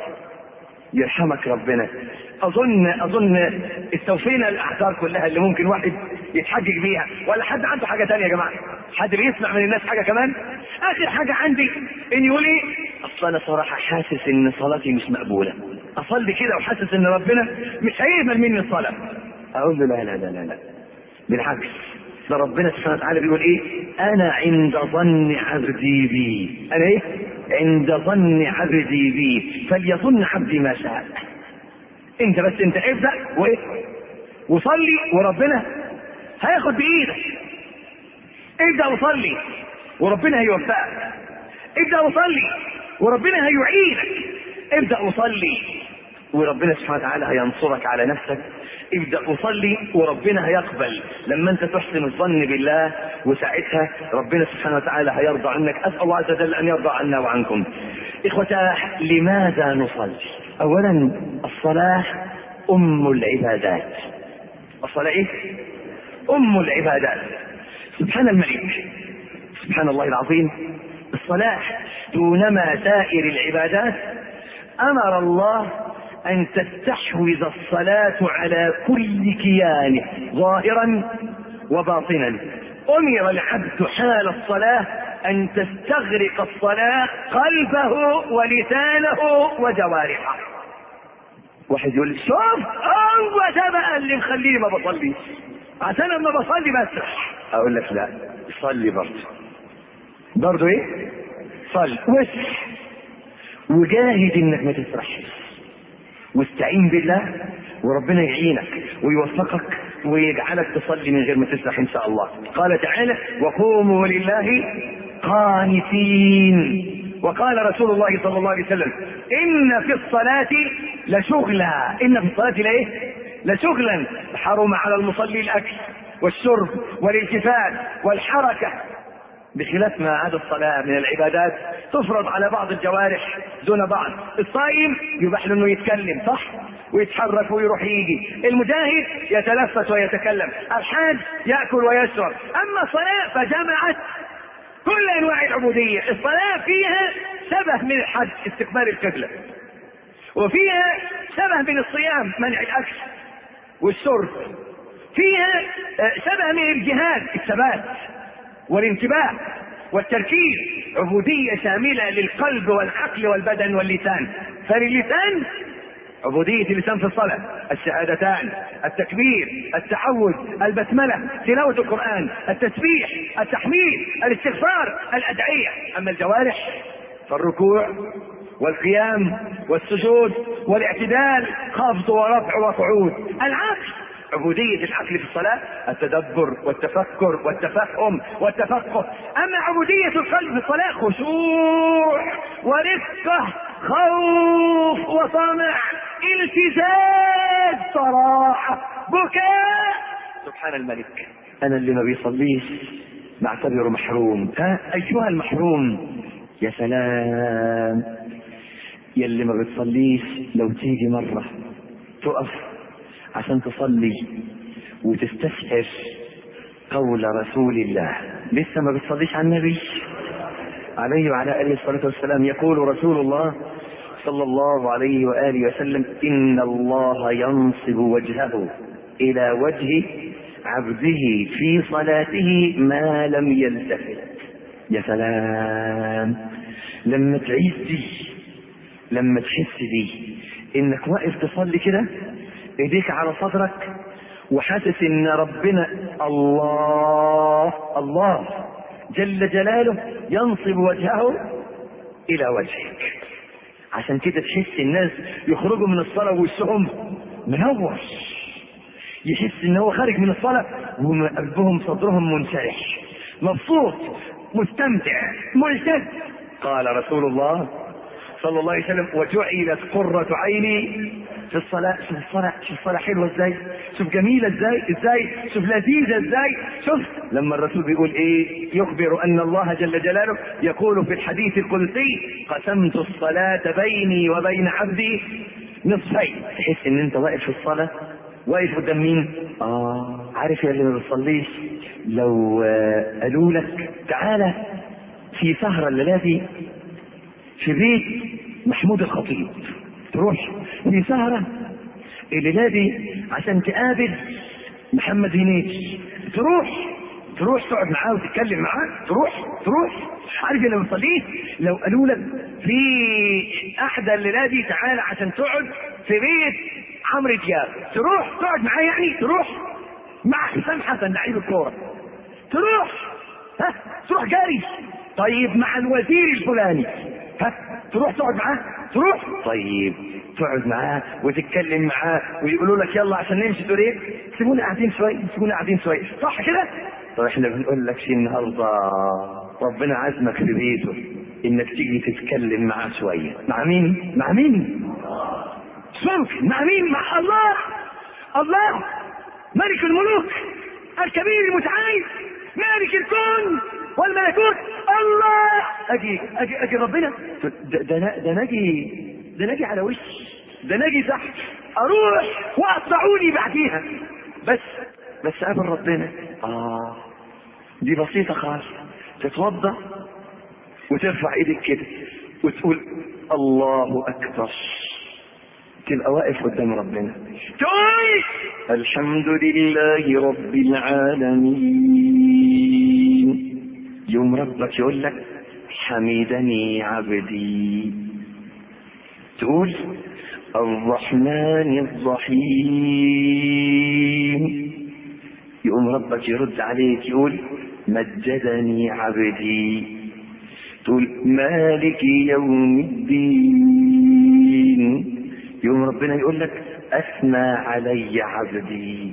يرحمك ربنا اظن اظن استوفينا الاعذار كلها اللي ممكن واحد يتحجج بيها ولا حد عنده حاجه تانية يا جماعه حد بيسمع من الناس حاجه كمان اخر حاجه عندي ان يقول ايه اصل انا صراحه حاسس ان صلاتي مش مقبوله اصلي كده وحاسس ان ربنا مش هيقبل مني الصلاه اقول له لا لا لا لا, لا. بالعكس ده ربنا سبحانه وتعالى بيقول ايه انا عند ظن عبدي بي انا ايه عند ظن عبدي بي فليظن عبدي ما شاء انت بس انت ابدا وايه وصلي وربنا هياخد بايدك ابدا وصلي وربنا هيوفقك ابدا وصلي وربنا هيعينك ابدا وصلي وربنا سبحانه وتعالى هينصرك على نفسك ابدا وصلي وربنا هيقبل لما انت تحسن الظن بالله وساعتها ربنا سبحانه وتعالى هيرضى عنك اسال الله عز وجل ان يرضى عنا وعنكم اخوتاه لماذا نصلي اولا الصلاه ام العبادات الصلاه ايه ام العبادات سبحان الملك سبحان الله العظيم الصلاه دونما سائر العبادات امر الله أن تستحوذ الصلاة على كل كيانه ظاهرا وباطنا أمر العبد حال الصلاة أن تستغرق الصلاة قلبه ولسانه وجوارحه واحد يقول لي شوف هو ده بقى اللي مخليني ما بصليش عشان لما بصلي بسرح اقول لك لا صلي برضه برضه ايه صلي واسرح وجاهد انك ما تسرحش واستعين بالله وربنا يعينك ويوفقك ويجعلك تصلي من غير ما تسرح ان شاء الله قال تعالى وقوموا لله قانتين وقال رسول الله صلى الله عليه وسلم ان في الصلاه لشغلا ان في الصلاه لايه لشغلا حرم على المصلي الاكل والشرب والالتفات والحركه بخلاف ما عدا الصلاة من العبادات تفرض على بعض الجوارح دون بعض الصائم يباح له انه يتكلم صح ويتحرك ويروح يجي المجاهد يتنفس ويتكلم الحاج يأكل ويشرب أما الصلاة فجمعت كل أنواع العبودية الصلاة فيها شبه من الحج استقبال القبلة وفيها شبه من الصيام منع الأكل والشرب فيها شبه من الجهاد الثبات والانتباه والتركيز عبودية شاملة للقلب والعقل والبدن واللسان فللسان عبودية اللسان في الصلاة الشهادتان التكبير التعوذ البسملة تلاوة القرآن التسبيح التحميد الاستغفار الأدعية أما الجوارح فالركوع والقيام والسجود والاعتدال خفض ورفع وصعود العقل عبودية العقل في الصلاة التدبر والتفكر والتفهم والتفقه أما عبودية القلب في الصلاة خشوع ورقة خوف وطمع التزاز صراحة بكاء سبحان الملك أنا اللي ما بيصليش بعتبره محروم ها أيها المحروم يا سلام يا اللي ما بتصليش لو تيجي مرة تقف عشان تصلي وتستشعر قول رسول الله لسه ما بتصليش على النبي عليه وعلى اله الصلاه والسلام يقول رسول الله صلى الله عليه واله وسلم ان الله ينصب وجهه الى وجه عبده في صلاته ما لم يلتفت يا سلام لما تعيش دي لما تحس دي انك واقف تصلي كده ايديك على صدرك وحاسس ان ربنا الله الله جل جلاله ينصب وجهه الى وجهك عشان كده تحس الناس يخرجوا من الصلاة ووشهم منور يحس ان هو خارج من الصلاة وقلبهم صدرهم منشرح مبسوط مستمتع ملتف قال رسول الله صلى الله عليه وسلم وجعلت قرة عيني في الصلاة شوف الصلاة شوف الصلاة حلوة ازاي شوف جميلة ازاي ازاي شوف لذيذة ازاي شوف لما الرسول بيقول ايه يخبر ان الله جل جلاله يقول في الحديث القدسي قسمت الصلاة بيني وبين عبدي نصفين تحس ان انت واقف في الصلاة واقف قدام مين؟ اه عارف يا اللي ما بتصليش لو آه قالوا لك تعالى في سهرة الليلة دي في بيت محمود الخطيب تروح في سهرة الليلة دي عشان تقابل محمد هنيدي تروح تروح تقعد معاه وتتكلم معاه تروح تروح عارف لو صليت لو قالوا لك في احدى الليلة دي تعالى عشان تقعد في بيت عمرو دياب تروح تقعد معاه يعني تروح مع حسام حسن لعيب الكورة تروح ها تروح جاري طيب مع الوزير الفلاني ها تروح تقعد معاه تروح طيب تقعد معاه وتتكلم معاه ويقولوا لك يلا عشان نمشي تقول ايه سيبونا قاعدين شويه سيبونا قاعدين شويه صح كده طب احنا بنقول لك شيء النهارده ربنا عزمك في بيته انك تيجي تتكلم معاه شويه مع مين مع مين ممكن مع مين مع الله الله ملك الملوك الكبير المتعال مالك الكون والملكوت الله اجي اجي اجي ربنا ده ده ده ناجي ده ناجي على وش ده ناجي تحت اروح واقطعوني بعديها بس بس قابل ربنا اه دي بسيطه خالص تتوضا وترفع ايدك كده وتقول الله اكبر تبقى واقف قدام ربنا تقول الحمد لله رب العالمين يوم ربك يقول لك حمدني عبدي تقول الرحمن الرحيم يقوم ربك يرد عليك يقول مجدني عبدي تقول مالك يوم الدين يوم ربنا يقول لك اثنى علي عبدي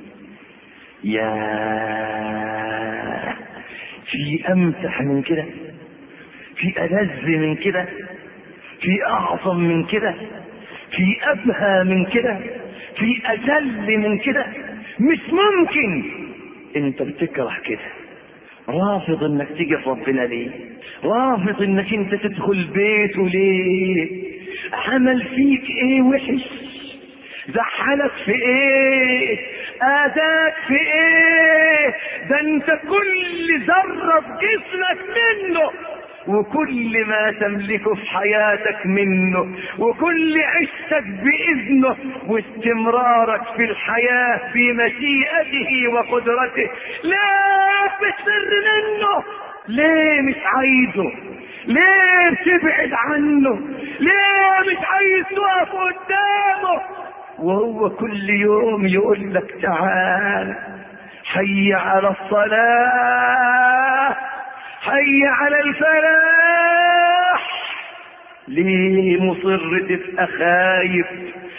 يا في امسح من كده في ألذ من كده في أعظم من كده في أبهى من كده في أجل من كده مش ممكن انت بتكره كده رافض انك تيجي في ربنا ليه رافض انك انت تدخل بيته ليه عمل فيك ايه وحش زحلك في ايه اذاك في ايه ده انت كل ذرة في جسمك منه وكل ما تملكه في حياتك منه وكل عشتك بإذنه واستمرارك في الحياة بمشيئته وقدرته لا بسر منه ليه مش عايزه ليه بتبعد عنه ليه مش عايز تقف قدامه وهو كل يوم يقول لك تعال حي على الصلاة حي على الفلاح ليه مصر تبقى خايف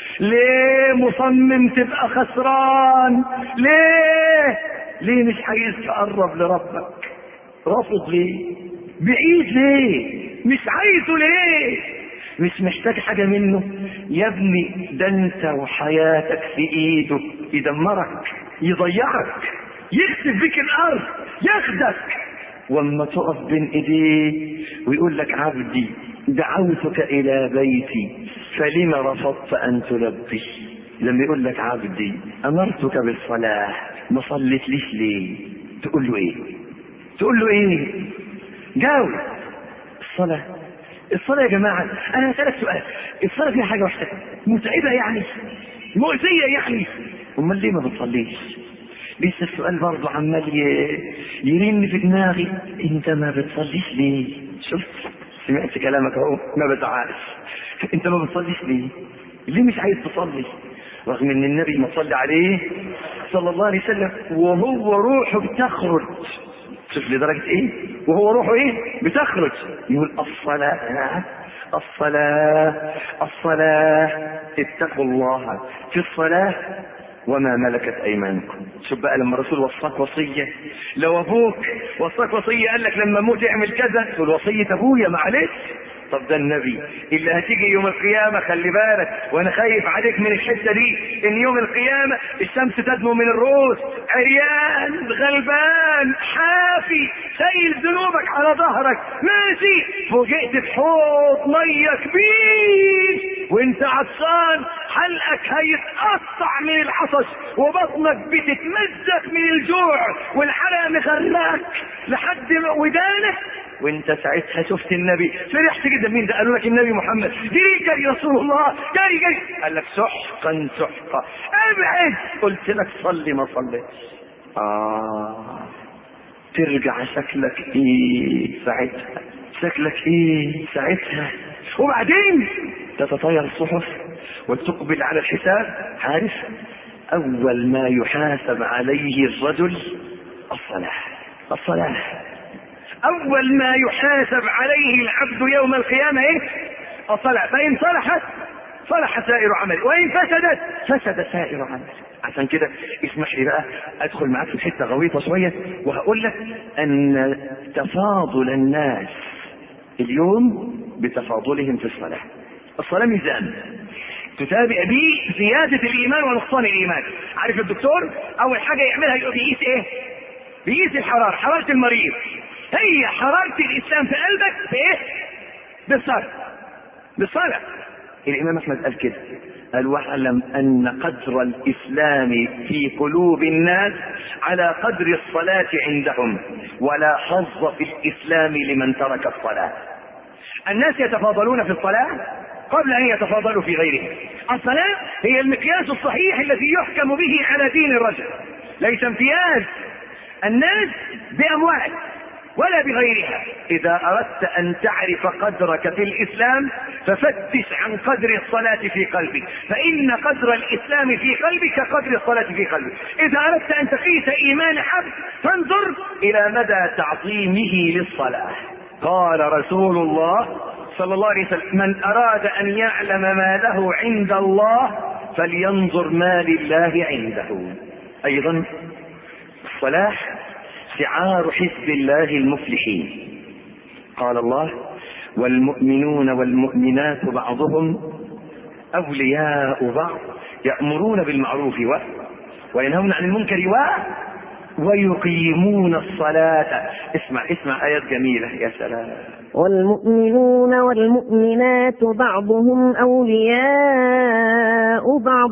ليه مصمم تبقى خسران ليه ليه مش عايز تقرب لربك رافض ليه بعيد ليه مش عايزه ليه مش محتاج حاجة منه يا ابني ده انت وحياتك في ايده يدمرك يضيعك يخسف بك الارض ياخدك واما تقف بين ايديه ويقول لك عبدي دعوتك الى بيتي فلم رفضت ان تلبي لما يقول لك عبدي امرتك بالصلاه ما صليت ليش ليه تقول له ايه تقول له ايه جاوب الصلاه الصلاه يا جماعه انا هسالك سؤال الصلاه فيها حاجه واحده متعبه يعني مؤذيه يعني امال ليه ما بتصليش لسه السؤال برضه عمال يرن في دماغي انت ما بتصليش ليه شفت سمعت كلامك اهو ما بزعلش انت ما بتصليش ليه ليه مش عايز تصلي رغم ان النبي ما صلى عليه صلى الله عليه وسلم وهو روحه بتخرج شوف لدرجة ايه وهو روحه ايه بتخرج يقول الصلاة الصلاة الصلاة اتقوا الله في الصلاة وما ملكت ايمانكم شوف بقى لما الرسول وصاك وصيه لو ابوك وصاك وصيه قال لك لما اموت اعمل كذا تقول وصيه ابويا معلش طب ده النبي اللي هتيجي يوم القيامة خلي بالك وانا خايف عليك من الحتة دي ان يوم القيامة الشمس تدنو من الرؤوس عريان غلبان حافي شايل ذنوبك على ظهرك ماشي فوجئت بحوض مية كبير وانت عطشان حلقك هيتقطع من العطش وبطنك بتتمزق من الجوع والحرق مغرقك لحد ودانك وانت ساعتها شفت النبي فرحت جدا مين ده قالوا لك النبي محمد جري جري رسول الله جري جري قال لك سحقا سحقا ابعد قلت لك صلي ما صليتش اه ترجع شكلك ايه ساعتها شكلك ايه ساعتها وبعدين تتطاير الصحف وتقبل على الحساب عارف اول ما يحاسب عليه الرجل الصلاه الصلاه اول ما يحاسب عليه العبد يوم القيامه ايه الصلاه فان صلحت صلح سائر عمله وان فسدت فسد سائر عمله عشان كده اسمح لي بقى ادخل معاك في حته غويطه شويه وهقول لك ان تفاضل الناس اليوم بتفاضلهم في الصلاه الصلاه ميزان تتابع به زياده الايمان ونقصان الايمان عارف الدكتور اول حاجه يعملها يقيس ايه بيقيس الحراره حراره المريض هي حرارة الإسلام في قلبك بإيه؟ بالصلاة بالصلاة الإمام أحمد قال كده قال واعلم أن قدر الإسلام في قلوب الناس على قدر الصلاة عندهم ولا حظ في الإسلام لمن ترك الصلاة الناس يتفاضلون في الصلاة قبل أن يتفاضلوا في غيرها الصلاة هي المقياس الصحيح الذي يحكم به على دين الرجل ليس امتياز الناس بأموال ولا بغيرها إذا أردت أن تعرف قدرك في الإسلام ففتش عن قدر الصلاة في قلبك فإن قدر الإسلام في قلبك كقدر الصلاة في قلبك إذا أردت أن تقيس إيمان حبل فانظر إلى مدى تعظيمه للصلاة قال رسول الله صلى الله عليه وسلم من أراد أن يعلم ما له عند الله فلينظر ما لله عنده أيضا الصلاة شعار حزب الله المفلحين قال الله والمؤمنون والمؤمنات بعضهم أولياء بعض يأمرون بالمعروف و وينهون عن المنكر و ويقيمون الصلاة اسمع اسمع آيات جميلة يا سلام والمؤمنون والمؤمنات بعضهم أولياء بعض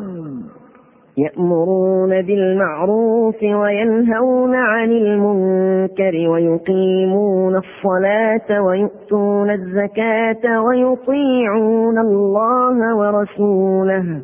يأمرون بالمعروف وينهون عن المنكر ويقيمون الصلاة ويؤتون الزكاة ويطيعون الله ورسوله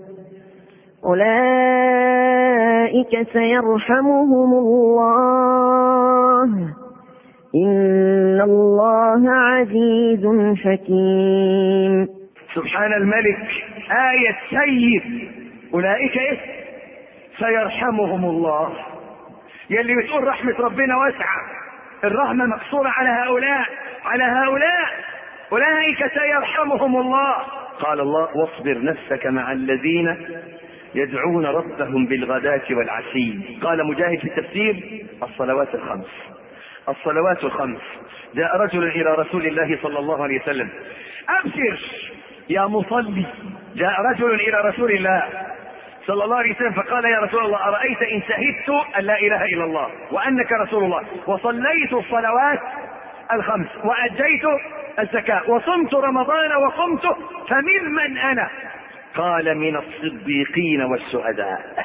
أولئك سيرحمهم الله إن الله عزيز حكيم سبحان الملك آية سيد أولئك إيه؟ سيرحمهم الله يلي بتقول رحمة ربنا واسعة الرحمة مقصورة على هؤلاء على هؤلاء أولئك سيرحمهم الله قال الله واصبر نفسك مع الذين يدعون ربهم بالغداة والعشي قال مجاهد في التفسير الصلوات الخمس الصلوات الخمس جاء رجل إلى رسول الله صلى الله عليه وسلم أبشر يا مصلي جاء رجل إلى رسول الله صلى الله عليه وسلم فقال يا رسول الله أرأيت إن شهدت أن لا إله إلا الله وأنك رسول الله وصليت الصلوات الخمس وأديت الزكاة وصمت رمضان وقمته فمن من أنا قال من الصديقين والشهداء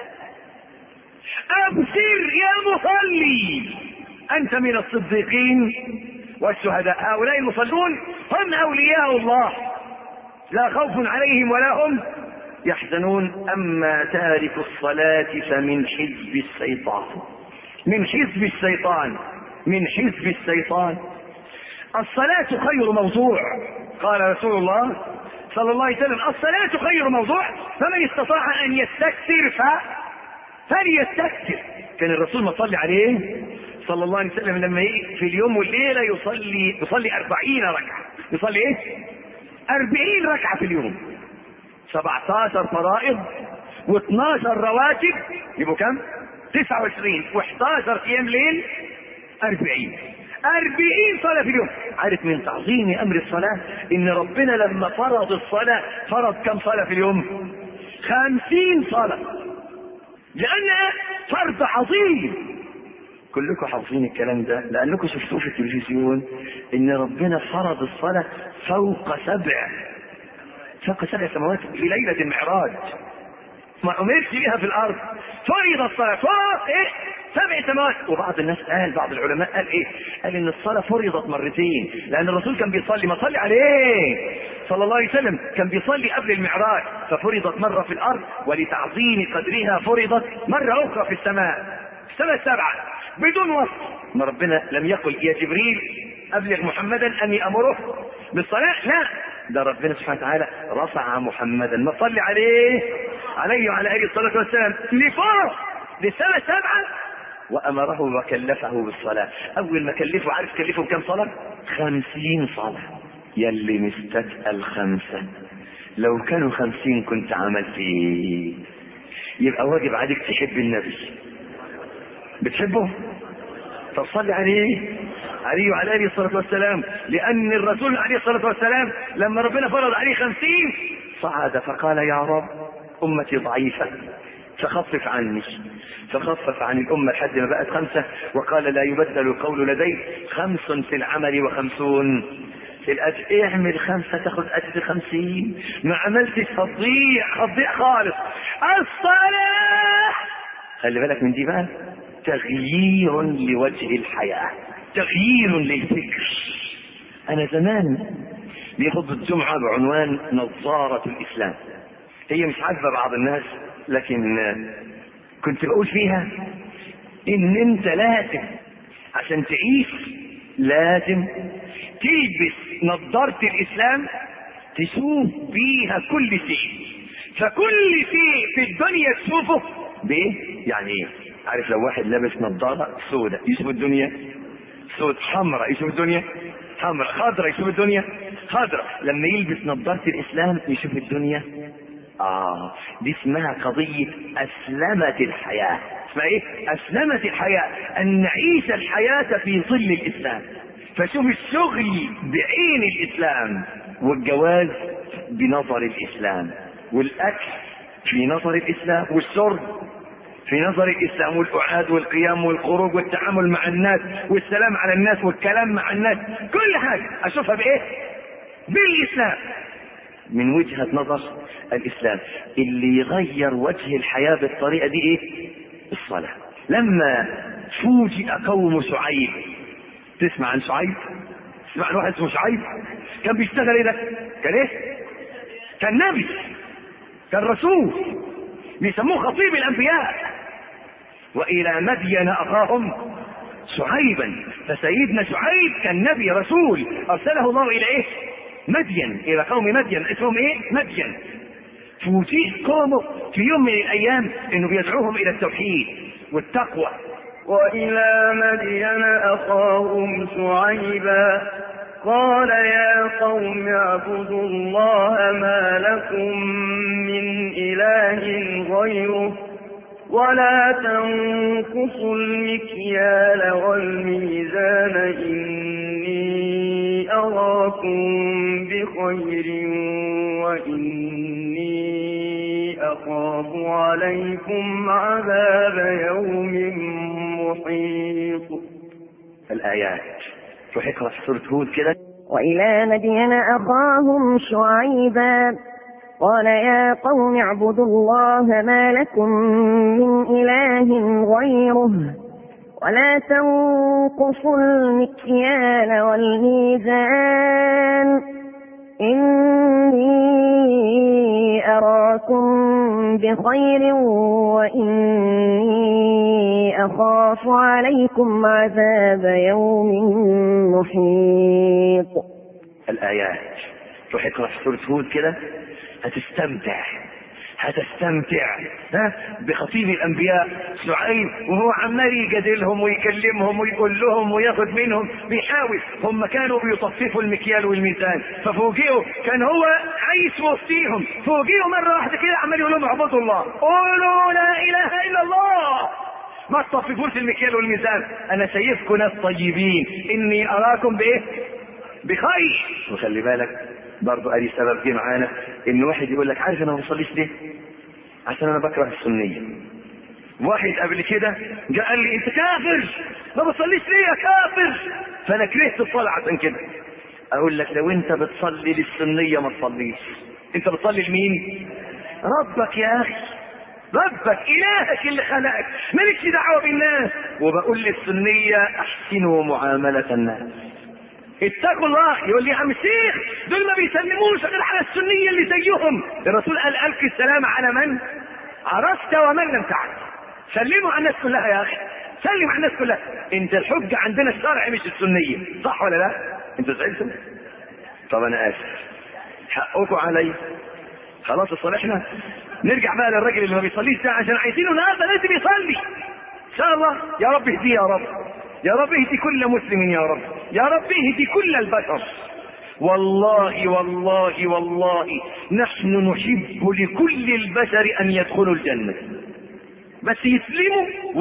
أبشر يا مصلي أنت من الصديقين والشهداء هؤلاء المصلون هم أولياء الله لا خوف عليهم ولا هم يحزنون أما تارك الصلاة فمن حزب الشيطان من حزب الشيطان من حزب الشيطان الصلاة خير موضوع قال رسول الله صلى الله عليه وسلم الصلاة خير موضوع فمن استطاع أن يستكثر ف فليستكثر كان الرسول ما صلي عليه صلى الله عليه وسلم لما في اليوم والليلة يصلي يصلي أربعين ركعة يصلي إيه؟ أربعين ركعة في اليوم 17 فرائض و12 رواتب يبقوا كم؟ 29 و11 قيام ليل 40 أربعين صلاة في اليوم عارف من تعظيم أمر الصلاة إن ربنا لما فرض الصلاة فرض كم صلاة في اليوم خمسين صلاة لأنها فرض عظيم كلكم حافظين الكلام ده لأنكم شفتوه في التلفزيون إن ربنا فرض الصلاة فوق سبع فوق سبع سماوات في ليلة المعراج ما أمرش بها في الأرض فرض الصلاة فوق إيه سبع سماوات وبعض الناس قال بعض العلماء قال ايه قال ان الصلاه فرضت مرتين لان الرسول كان بيصلي ما صلي عليه صلى الله عليه وسلم كان بيصلي قبل المعراج ففرضت مره في الارض ولتعظيم قدرها فرضت مره اخرى في السماء السماء السبعه بدون وصف ما ربنا لم يقل يا جبريل ابلغ محمدا اني امره بالصلاه لا ده ربنا سبحانه وتعالى رفع محمدا ما صلي عليه عليه وعلى اله الصلاه والسلام لفوق للسماء السبعه وأمره وكلفه بالصلاة أول ما كلفه عارف كلفه كم صلاة خمسين صلاة يلي مستثقل خمسة لو كانوا خمسين كنت عملت ايه يبقى واجب عليك تحب النبي بتحبه طب صلي عليه عليه وعلى اله الصلاه والسلام لان الرسول عليه الصلاه والسلام لما ربنا فرض عليه خمسين صعد فقال يا رب امتي ضعيفه فخفف عني فخفف عن الأمة لحد ما بقت خمسة وقال لا يبدل القول لدي خمس في العمل وخمسون في الأجر اعمل خمسة تاخد أجر خمسين ما عملتش هتضيع هتضيع خالص الصلاة خلي بالك من دي بقى تغيير لوجه الحياة تغيير للفكر أنا زمان بيخطب الجمعة بعنوان نظارة الإسلام هي مش عاجبة بعض الناس لكن كنت بقول فيها ان انت لازم عشان تعيش لازم تلبس نظارة الاسلام تشوف بيها كل شيء فكل شيء في الدنيا تشوفه بايه يعني ايه عارف لو واحد لابس نظارة سوداء يشوف الدنيا سود حمراء يشوف الدنيا حمراء خضراء يشوف الدنيا خضراء لما يلبس نظارة الاسلام يشوف الدنيا آه دي اسمها قضية أسلمت الحياة اسمها إيه؟ أسلمت الحياة أن نعيش الحياة في ظل الإسلام فشوف الشغل بعين الإسلام والجواز بنظر الإسلام والأكل في نظر الإسلام والشرب في نظر الإسلام والقعاد والقيام والخروج والتعامل مع الناس والسلام على الناس والكلام مع الناس كل حاجة أشوفها بإيه؟ بالإسلام من وجهة نظر الإسلام اللي يغير وجه الحياة بالطريقة دي إيه؟ الصلاة لما فوجئ قوم شعيب تسمع عن شعيب؟ تسمع عن واحد اسمه شعيب؟ كان بيشتغل إيه ده؟ كان إيه؟ كان نبي كان رسول بيسموه خطيب الأنبياء وإلى مدين أخاهم شعيبا فسيدنا شعيب كان نبي رسول ارسله الله الى ايه مدين الى قوم مدين اسمهم ايه مدين فوجئ قومه في يوم من الايام انه بيدعوهم الى التوحيد والتقوى وإلى مدين أخاهم شعيبا قال يا قوم اعبدوا الله ما لكم من إله غيره ولا تنقصوا المكيال والميزان إني أراكم بخير وإني أخاف عليكم عذاب يوم محيط الايات روح اقرا في سوره هود كده وإلى مدين أخاهم شعيبا قال يا قوم اعبدوا الله ما لكم من إله غيره ولا تنقصوا المكيال والميزان إني أراكم بخير وإني أخاف عليكم عذاب يوم محيط الايات روح اقرا في سوره هود كده هتستمتع هتستمتع ها بخطيب الانبياء شعيب وهو عمال يجادلهم ويكلمهم ويقول لهم وياخد منهم بيحاول هم كانوا بيطففوا المكيال والميزان ففوجئوا كان هو عايش في وسطيهم فوجئوا مره واحده كده عمال يقول لهم اعبدوا الله قولوا لا اله الا الله ما تطففوش المكيال والميزان انا شايفكم ناس طيبين اني اراكم بايه بخير وخلي بالك برضو ادي سبب جه معانا ان واحد يقول لك عارف انا ما بصليش ليه عشان انا بكره السنيه واحد قبل كده جاء قال لي انت كافر ما بتصليش ليه يا كافر فانا كرهت الصلاه عشان كده اقول لك لو انت بتصلي للسنيه ما تصليش انت بتصلي لمين ربك يا اخي ربك الهك اللي خلقك مالكش دعوه بالناس وبقول للسنيه احسنوا معامله الناس اتقوا الله يقول لي يا عم الشيخ دول ما بيسلموش غير على السنيه اللي زيهم الرسول قال القي السلام على من عرفت ومن لم تعرف سلموا على الناس كلها يا اخي سلم على الناس كلها انت الحجه عندنا الشرع مش السنيه صح ولا لا انتوا زعلتوا طب انا اسف حقكم علي خلاص صالحنا نرجع بقى للراجل اللي ما بيصليش ده عشان عايزينه النهارده لازم يصلي ان شاء الله يا رب اهديه يا رب يا رب اهدي كل مسلم يا رب يا رب اهدي كل البشر والله والله والله نحن نحب لكل البشر ان يدخلوا الجنه بس يسلموا و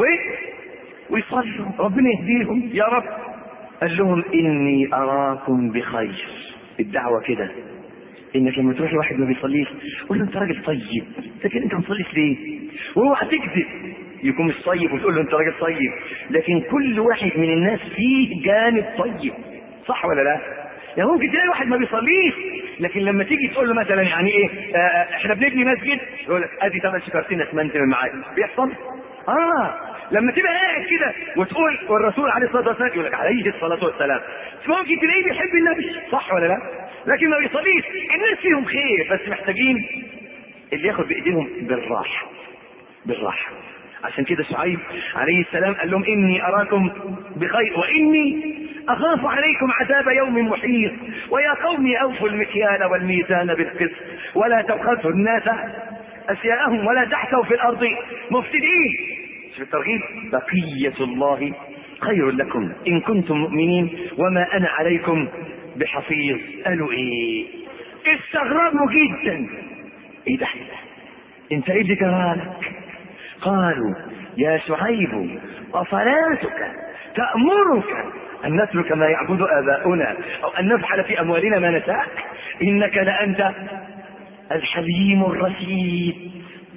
ويصلوا ربنا يهديهم يا رب قال لهم اني اراكم بخير الدعوه كده انك لما تروح لواحد ما بيصليش قول له انت راجل طيب لكن انت ما بتصليش ليه واوعى تكذب يكون مش طيب وتقول له انت راجل طيب لكن كل واحد من الناس فيه جانب طيب صح ولا لا يعني ممكن تلاقي واحد ما بيصليش لكن لما تيجي تقول له مثلا يعني ايه آه احنا بنبني مسجد يقول لك ادي ثمان شكرتين اسمنت من معايا بيحصل اه لما تبقى قاعد كده وتقول والرسول عليه الصلاه والسلام يقول لك عليه الصلاه والسلام ممكن تلاقيه بيحب النبي صح ولا لا؟ لكن ما بيصليش الناس فيهم خير بس محتاجين اللي ياخد بايديهم بالراحه بالراحه عشان كده شعيب عليه السلام قال لهم اني اراكم بخير واني اخاف عليكم عذاب يوم محيط ويا قوم اوفوا المكيال والميزان بالقسط ولا تبخسوا الناس اشياءهم ولا تحتوا في الارض مفسدين في الترغيب بقية الله خير لكم إن كنتم مؤمنين وما أنا عليكم بحفيظ قالوا إيه استغربوا جدا إيه ده أنت إيه اللي جرالك قالوا يا شعيب أصلاتك تأمرك أن نترك ما يعبد آباؤنا أو أن نفعل في أموالنا ما نشاء إنك لأنت الحليم الرشيد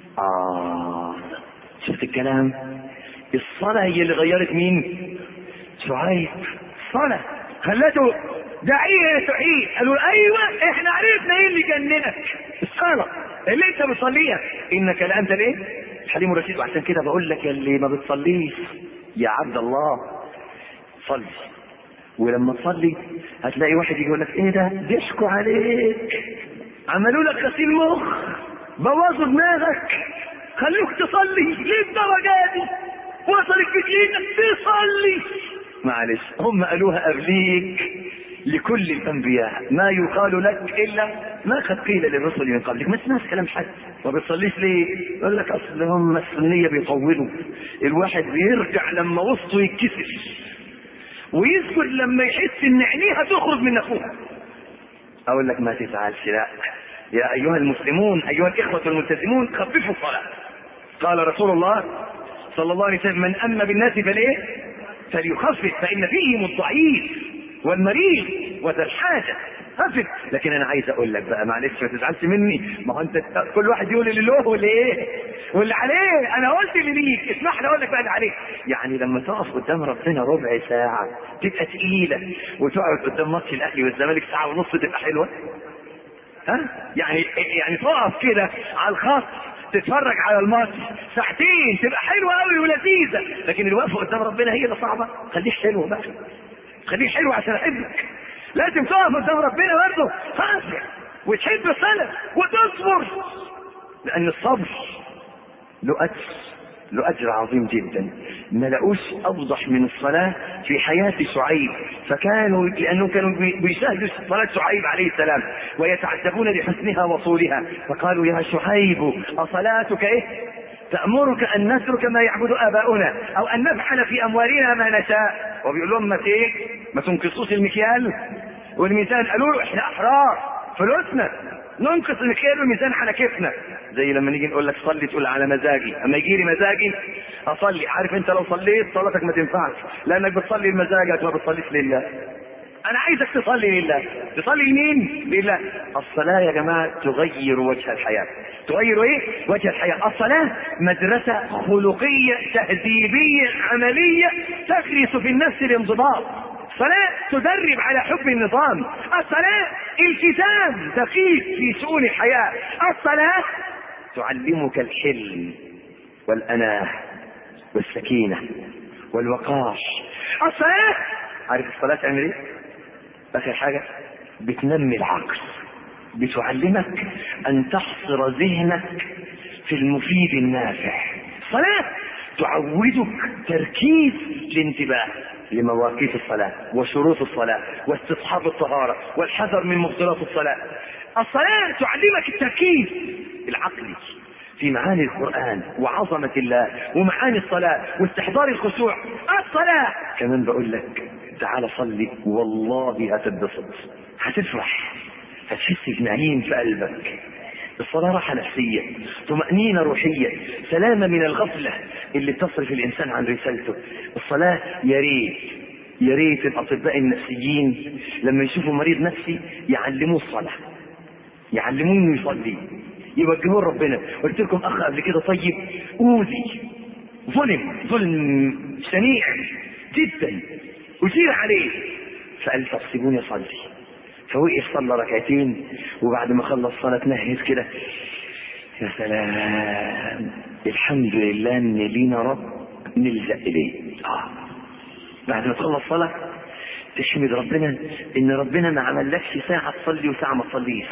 آه شفت الكلام الصلاة هي اللي غيرت مين شعيب الصلاة خلته داعية يا شعيب قالوا ايوه احنا عرفنا ايه اللي جننك الصلاة اللي انت بتصليها انك لا انت الايه الحليم الرشيد وعشان كده بقول لك يا اللي ما بتصليش يا عبد الله صلي ولما تصلي هتلاقي واحد يجي يقول لك ايه ده ضحكوا عليك عملوا لك غسيل مخ بوظوا دماغك خلوك تصلي ليه الدرجة دي وصلت بك انك تصلي معلش هم قالوها قبليك لكل الانبياء ما يقال لك الا ما قد قيل للرسل من قبلك ما تسمعش كلام حد ما بتصليش ليه يقول لك اصل هم السنيه بيطولوا الواحد بيرجع لما وسطه يتكسر ويسكت لما يحس ان عينيه هتخرج من اخوها اقول لك ما تزعلش لا يا ايها المسلمون ايها الاخوه الملتزمون خففوا الصلاه قال رسول الله صلى الله عليه وسلم من أما بالناس فليه فليخفف فإن فيهم الضعيف والمريض وذا الحاجة خفف لكن أنا عايز أقول لك بقى معلش ما تزعلش مني ما هو أنت كل واحد يقول اللي له واللي إيه واللي عليه أنا قلت اللي ليك اسمح لي أقول لك بقى اللي عليك يعني لما تقف قدام ربنا ربع ساعة تبقى تقيلة وتقعد قدام ماتش الأهلي والزمالك ساعة ونص تبقى حلوة ها يعني يعني تقف كده على الخط تتفرج على الماتش ساعتين تبقى حلوه قوي ولذيذه لكن الوقفه قدام ربنا هي اللي صعبه خليك حلو بقى خليك حلو عشان احبك لازم تقف قدام ربنا برضه خاصة وتحب الصلاه وتصبر لان الصبر له اجر له اجر عظيم جدا ما لقوش اوضح من الصلاه في حياه شعيب فكانوا لانهم كانوا بيشاهدوا صلاه شعيب عليه السلام ويتعجبون لحسنها وطولها فقالوا يا شعيب اصلاتك ايه تأمرك أن نترك ما يعبد آباؤنا أو أن نفعل في أموالنا ما نشاء وبيقول لهم ما إيه؟ ما تنقصوش المكيال والميزان قالوا له إحنا أحرار فلوسنا ننقص المكيال والميزان على كيفنا زي لما نيجي نقول لك صلي تقول على مزاجي اما يجي لي مزاجي اصلي عارف انت لو صليت صلاتك ما تنفعش لانك بتصلي لمزاجك ما بتصليش لله انا عايزك تصلي لله تصلي لمين لله الصلاة يا جماعة تغير وجه الحياة تغير ايه وجه الحياة الصلاة مدرسة خلقية تهذيبية عملية تغرس في النفس الانضباط الصلاة تدرب على حب النظام الصلاة التزام دقيق في شؤون الحياة الصلاة تعلمك الحلم والأناة والسكينة والوقار الصلاة عارف الصلاة تعمل ايه؟ آخر حاجة بتنمي العقل بتعلمك أن تحصر ذهنك في المفيد النافع الصلاة تعودك تركيز الانتباه لمواقيت الصلاة وشروط الصلاة واستصحاب الطهارة والحذر من مبطلات الصلاة الصلاة تعلمك التركيز العقلي في معاني القرآن وعظمة الله ومعاني الصلاة واستحضار الخشوع الصلاة كمان بقول لك تعال صلي والله هتتبسط هتفرح هتحس بنعيم في قلبك الصلاة راحة نفسية طمأنينة روحية سلامة من الغفلة اللي تصرف الإنسان عن رسالته الصلاة يا ريت يا ريت الأطباء النفسيين لما يشوفوا مريض نفسي يعلموه الصلاة يعلموه انه يصلي يوجهوه ربنا قلت لكم اخ قبل كده طيب اوذي ظلم ظلم شنيع جدا اجير عليه فقال طب سيبوني اصلي فوقف صلى ركعتين وبعد ما خلص صلاة تنهز كده يا سلام الحمد لله ان لينا رب نلجأ اليه آه. بعد ما تخلص صلاة تحمد ربنا ان ربنا ما عملكش ساعة تصلي وساعة ما تصليش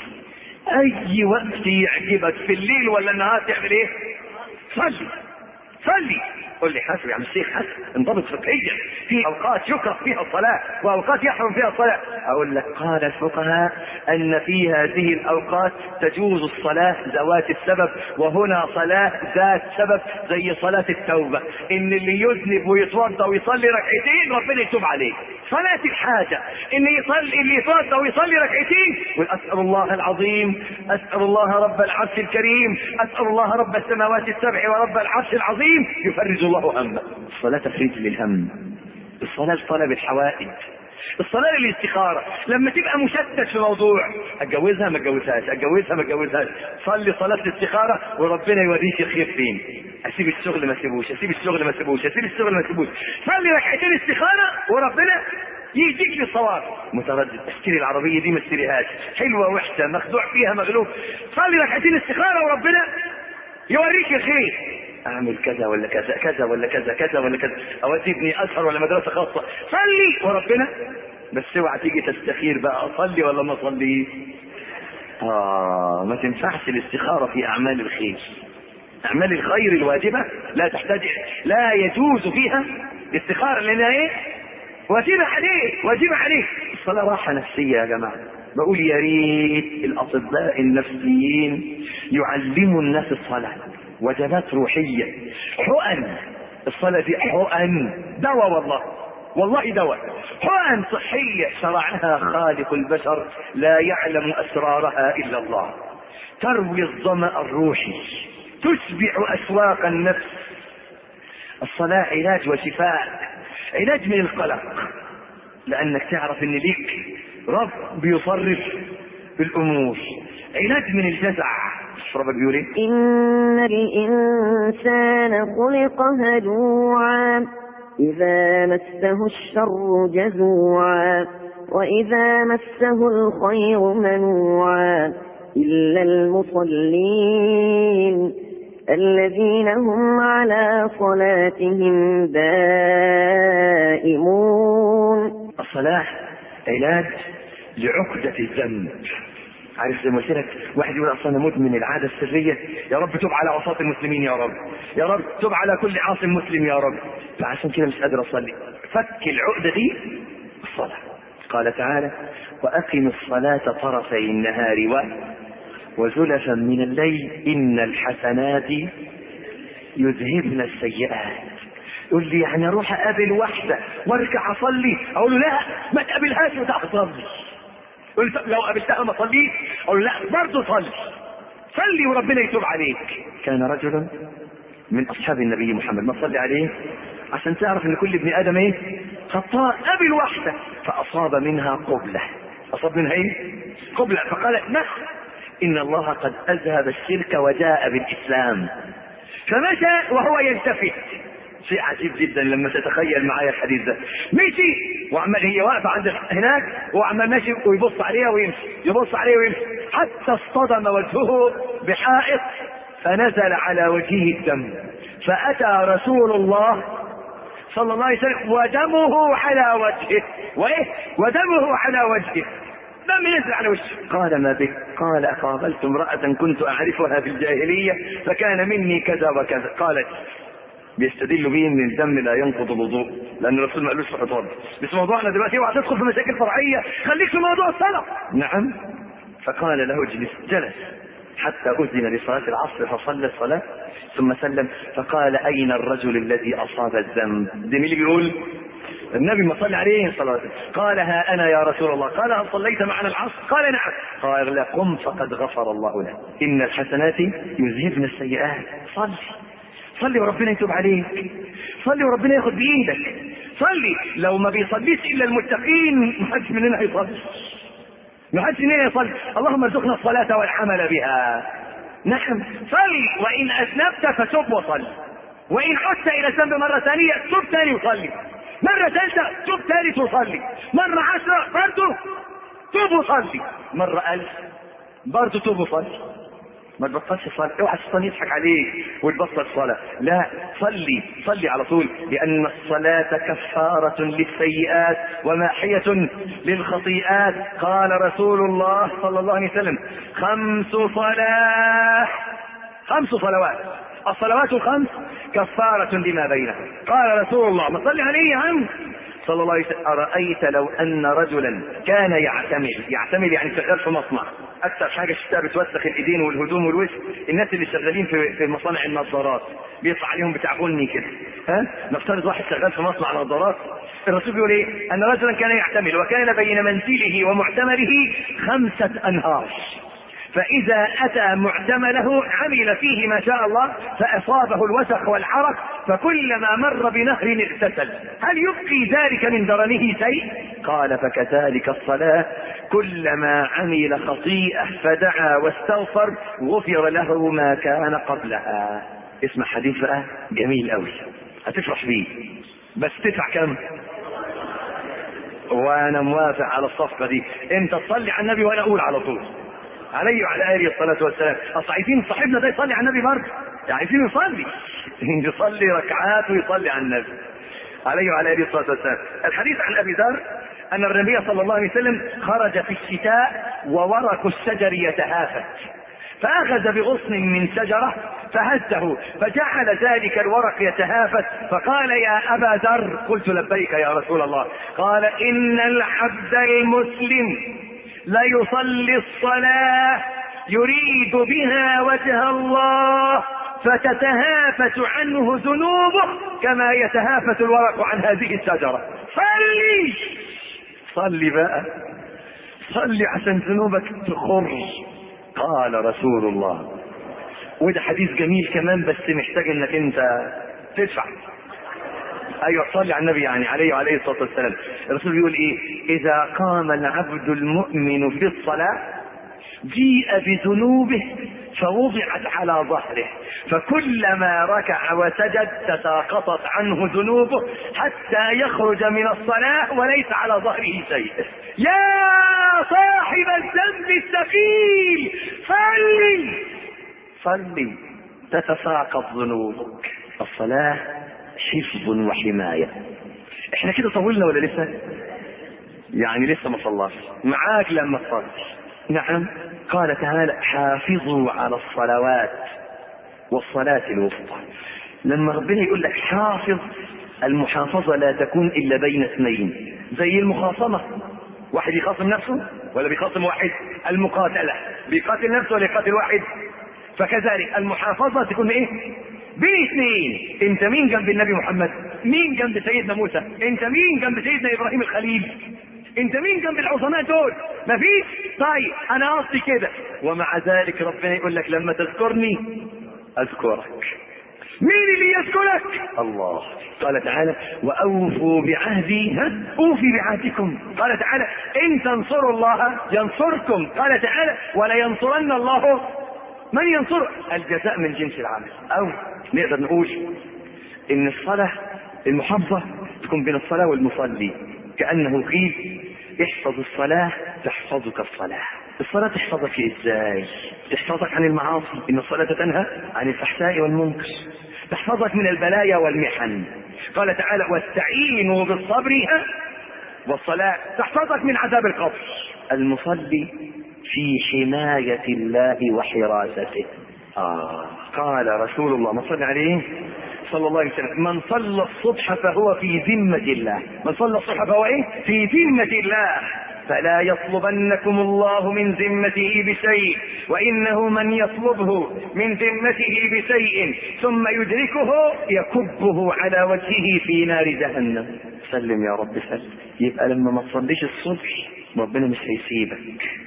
اي وقت يعجبك في الليل ولا النهار تعمل ايه صلي صلي قل لي حسب يا عم الشيخ حسب انضبط فقهيا في اوقات يكره فيها الصلاه واوقات يحرم فيها الصلاه اقول لك قال الفقهاء ان في هذه الاوقات تجوز الصلاه ذوات السبب وهنا صلاه ذات سبب زي صلاه التوبه ان اللي يذنب ويتوضا ويصلي ركعتين ربنا يتوب عليه صلاه الحاجه ان يصلي اللي يتوضا ويصلي ركعتين واسال الله العظيم اسال الله رب العرش الكريم اسال الله رب السماوات السبع ورب العرش العظيم يفرج الله همه الصلاه تفريج للهم الصلاه لطلب الحوائج الصلاة للاستخارة لما تبقى مشتت في موضوع اتجوزها ما اتجوزهاش اتجوزها ما اتجوزهاش صلي صلاة الاستخارة وربنا يوريك الخير فين اسيب الشغل ما اسيبوش اسيب الشغل ما اسيبوش اسيب الشغل ما اسيبوش صلي ركعتين استخارة وربنا يهديك للصواب متردد اشتري العربية دي ما اشتريهاش حلوة وحشة مخدوع فيها مغلوب صلي ركعتين استخارة وربنا يوريك الخير اعمل كذا ولا كذا كذا ولا كذا كذا ولا كذا اودي ابني ازهر ولا مدرسه خاصه صلي وربنا بس اوعى تيجي تستخير بقى اصلي ولا ما اصلي اه ما تنفعش الاستخاره في اعمال الخير اعمال الخير الواجبه لا تحتاج لا يجوز فيها الاستخاره لانها ايه واجب عليه واجب عليه الصلاة راحة نفسية يا جماعة بقول يا ريت الأطباء النفسيين يعلموا الناس الصلاة وجبات روحية حقن الصلاة دي حقن دواء والله والله دواء حقن صحية شرعها خالق البشر لا يعلم أسرارها إلا الله تروي الظمأ الروحي تشبع أشواق النفس الصلاة علاج وشفاء علاج من القلق لأنك تعرف أن ليك رب بيصرف الأمور علاج من الجزع ربك بيقول ايه؟ إن الإنسان خلق هلوعا إذا مسه الشر جزوعا وإذا مسه الخير منوعا إلا المصلين الذين هم على صلاتهم دائمون الصلاة علاج لعقدة الذنب عارف زي ما قلت لك واحد يقول اصل انا مدمن العاده السريه يا رب تب على عصاة المسلمين يا رب يا رب تب على كل عاص مسلم يا رب فعشان كده مش قادر اصلي فك العقده دي الصلاه قال تعالى واقم الصلاه طرفي النهار و وزلفا من الليل ان الحسنات يذهبن السيئات يقول لي يعني اروح اقابل واحده وارجع اصلي اقول له لا ما تقابلهاش وتعال تصلي يقول لي طب لو قابلتها ما صليت اقول له لا برضه صلي صلي وربنا يتوب عليك كان رجل من اصحاب النبي محمد ما تصلي عليه عشان تعرف ان كل ابن ادم ايه خطاء قابل واحده فاصاب منها قبله اصاب منها ايه قبله فقال نعم ان الله قد اذهب الشرك وجاء بالاسلام فمشى وهو يلتفت شيء عجيب جدا لما تتخيل معايا الحديث ده مشي وعمال هي واقفه عند هناك وعمال ماشي ويبص عليها ويمشي يبص عليها ويمشي حتى اصطدم وجهه بحائط فنزل على وجهه الدم فاتى رسول الله صلى الله عليه وسلم ودمه على وجهه وايه ودمه على وجهه دم ينزل على وجهه قال ما بك قال قابلت امرأة كنت أعرفها في الجاهلية فكان مني كذا وكذا قالت بيستدل به ان الدم لا ينقض الوضوء لان الرسول ما قالوش في حطام بس موضوعنا دلوقتي اوعى تدخل في مشاكل فرعيه خليك في موضوع الصلاه نعم فقال له اجلس جلس حتى أذن لصلاة العصر فصلى الصلاة ثم سلم فقال أين الرجل الذي أصاب الذنب؟ ده مين اللي بيقول؟ النبي ما صلى عليه صلاة قال ها أنا يا رسول الله قال هل صليت معنا العصر قال نعم قال لا قم فقد غفر الله لك إن الحسنات يذهبن السيئات صل صلي وربنا يتوب عليك صلي وربنا ياخد بايدك صلي لو ما بيصليش الا المتقين ما حدش مننا هيصلي ما حدش مننا يصلي اللهم ارزقنا الصلاة والعمل بها نعم صلي وان اذنبت فتب وصل وان عدت الى الذنب مرة ثانية تب ثاني وصلي مرة ثالثة تب ثالث وصلي مرة عشرة برضه تب وصلي مرة ألف برضه تب وصلي ما تبطلش الصلاة اوعى الشيطان يضحك عليك وتبطل الصلاة لا صلي صلي على طول لأن الصلاة كفارة للسيئات وماحية للخطيئات قال رسول الله صلى الله عليه وسلم خمس صلاة خمس صلوات الصلوات الخمس كفارة لما بينها قال رسول الله ما صلي عليه يا عم صلى الله عليه وسلم أرأيت لو أن رجلا كان يعتمل يعتمل يعني شغال في مصنع أكثر حاجة شفتها بتوسخ الإيدين والهدوم والوجه الناس اللي شغالين في في مصانع النظارات بيطلع عليهم بتاع بني كده ها نفترض واحد شغال في مصنع نظارات الرسول بيقول ايه أن رجلا كان يعتمل وكان بين منزله ومعتمله خمسة أنهار فإذا أتى معتمله عمل فيه ما شاء الله فأصابه الوسخ والعرق فكلما مر بنهر اغتسل هل يبقي ذلك من درنه شيء؟ قال فكذلك الصلاة كلما عمل خطيئة فدعا واستغفر غفر له ما كان قبلها اسمع حديث بقى جميل قوي هتفرح بيه بس تدفع كم؟ وانا موافق على الصفقه دي انت تصلي على النبي وانا اقول على طول عليه وعلى اله الصلاه والسلام اصل عايزين صاحبنا ده يصلي على النبي برضه عايزين يصلي يصلي ركعات ويصلي على النبي عليه وعلى اله الصلاه والسلام الحديث عن ابي ذر ان النبي صلى الله عليه وسلم خرج في الشتاء وورق الشجر يتهافت فأخذ بغصن من شجرة فهزه فجعل ذلك الورق يتهافت فقال يا أبا ذر قلت لبيك يا رسول الله قال إن العبد المسلم ليصلي الصلاة يريد بها وجه الله فتتهافت عنه ذنوبه كما يتهافت الورق عن هذه الشجرة صلي صلي بقى صلي عشان ذنوبك تخر قال رسول الله وده حديث جميل كمان بس محتاج انك انت تدفع ايوه صلي على النبي يعني عليه وعليه الصلاه والسلام الرسول بيقول ايه اذا قام العبد المؤمن في الصلاه جيء بذنوبه فوضعت على ظهره فكلما ركع وسجد تساقطت عنه ذنوبه حتى يخرج من الصلاة وليس على ظهره شيء يا صاحب الذنب الثقيل صلي صلي تتساقط ذنوبك الصلاة حفظ وحماية احنا كده طولنا ولا لسه يعني لسه ما صلاش معاك لما تصلي نعم قال تعالى حافظوا على الصلوات والصلاة الوسطى لما ربنا يقول لك حافظ المحافظة لا تكون إلا بين اثنين زي المخاصمة واحد يخاصم نفسه ولا بيخاصم واحد المقاتلة بيقاتل نفسه ولا يقاتل واحد فكذلك المحافظة تكون ايه بين اثنين انت مين جنب النبي محمد مين جنب سيدنا موسى انت مين جنب سيدنا ابراهيم الخليل انت مين جنب العظماء دول مفيش طيب انا قصدي كده ومع ذلك ربنا يقول لك لما تذكرني اذكرك مين اللي يذكرك الله قال تعالى واوفوا بعهدي ها اوفي بعهدكم قال تعالى ان تنصروا الله ينصركم قال تعالى ولينصرن الله من ينصر الجزاء من جنس العمل او نقدر نقول ان الصلاه المحافظه تكون بين الصلاه والمصلي كانه قيل احفظ الصلاه تحفظك الصلاه الصلاة تحفظك ازاي؟ تحفظك عن المعاصي، ان الصلاة تنهى عن الفحشاء والمنكر. تحفظك من البلايا والمحن. قال تعالى: واستعينوا بالصبر والصلاة، تحفظك من عذاب القبر. المصلي في حماية الله وحراسته. آه قال رسول الله ما صلى عليه صلى الله عليه وسلم من صلى الصبح فهو في ذمة الله من صلى الصبح فهو ايه في ذمة الله فلا يطلبنكم الله من ذمته بشيء وإنه من يطلبه من ذمته بشيء ثم يدركه يكبه على وجهه في نار جهنم سلم يا رب سلم يبقى لما ما تصليش الصبح ربنا مش هيسيبك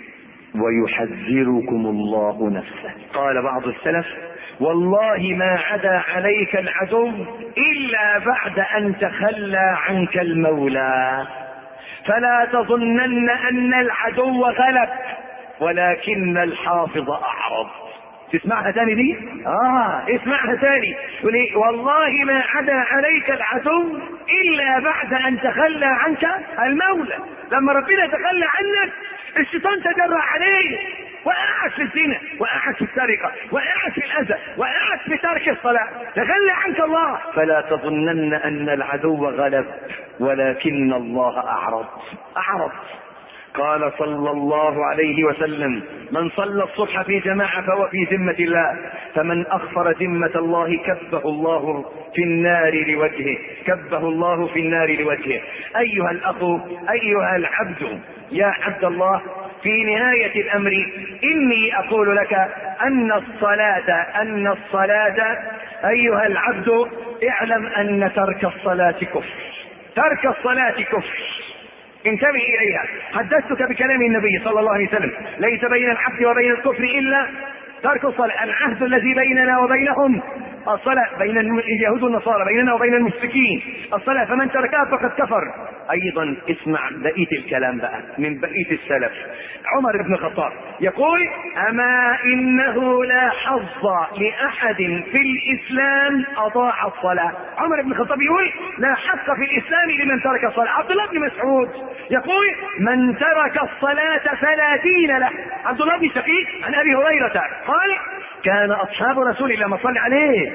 ويحذركم الله نفسه قال بعض السلف والله ما عدا عليك العدو إلا بعد أن تخلى عنك المولى فلا تظنن أن العدو غلب ولكن الحافظ أعرض تسمعها تاني دي؟ اه اسمعها تاني يقول ايه والله ما عدا عليك العدو الا بعد ان تخلى عنك المولى لما ربنا تخلى عنك الشيطان تجرع عليه وقعت في الزنا وقعت في السرقه وقعت في الاذى وقعت في ترك الصلاه تخلى عنك الله فلا تظنن ان العدو غلب ولكن الله اعرض اعرض قال صلى الله عليه وسلم من صلى الصبح في جماعة فهو في ذمة الله فمن أخفر ذمة الله كبه الله في النار لوجهه كبه الله في النار لوجهه أيها الأخ أيها العبد يا عبد الله في نهاية الأمر إني أقول لك أن الصلاة أن الصلاة أيها العبد اعلم أن ترك الصلاة كفر ترك الصلاة كفر انتبه اليها حدثتك بكلام النبي صلى الله عليه وسلم ليس بين العبد وبين الكفر الا ترك الصلاة العهد الذي بيننا وبينهم الصلاة بين اليهود والنصارى بيننا وبين المشركين الصلاة فمن تركها فقد كفر أيضا اسمع بقية الكلام بقى من بقية السلف عمر بن الخطاب يقول أما إنه لا حظ لأحد في الإسلام أضاع الصلاة عمر بن الخطاب يقول لا حق في الإسلام لمن ترك الصلاة عبد الله بن مسعود يقول من ترك الصلاة فلا دين له عبد الله بن شقيق عن أبي هريرة قال كان أصحاب رسول الله ما صلى عليه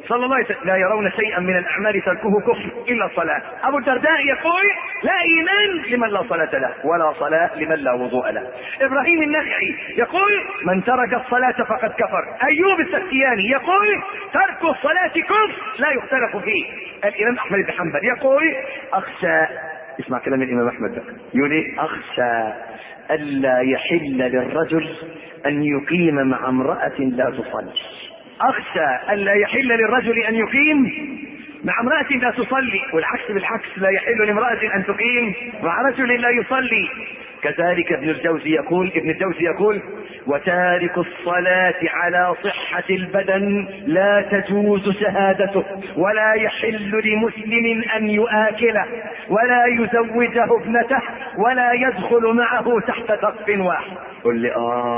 صلى الله عليه وسلم لا يرون شيئا من الاعمال تركه كفر الا الصلاه ابو الدرداء يقول لا ايمان لمن لا صلاه له ولا صلاه لمن لا وضوء له ابراهيم النخعي يقول من ترك الصلاه فقد كفر ايوب السختياني يقول ترك الصلاه كفر لا يختلف فيه الامام احمد بن حنبل يقول اخشى اسمع كلام الامام احمد بقى يقول ايه اخشى الا يحل للرجل ان يقيم مع امراه لا تصلي اخشى الا يحل للرجل ان يقيم مع امرأة لا تصلي والعكس بالعكس لا يحل لامرأة أن تقيم مع رجل لا يصلي كذلك ابن الجوزي يقول ابن الجوزي يقول وتارك الصلاة على صحة البدن لا تجوز شهادته ولا يحل لمسلم أن يآكله ولا يزوجه ابنته ولا يدخل معه تحت سقف واحد قل لي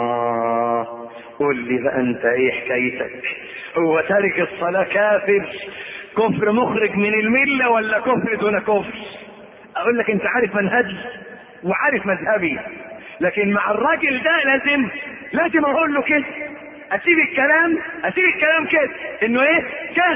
آه قل لي بقى أنت إيه حكايتك هو تارك الصلاة كافر كفر مخرج من الملة ولا كفر دون كفر اقول لك انت عارف منهجي وعارف مذهبي لكن مع الراجل ده لازم لازم اقول له كده اسيب الكلام اسيب الكلام كده انه ايه كهف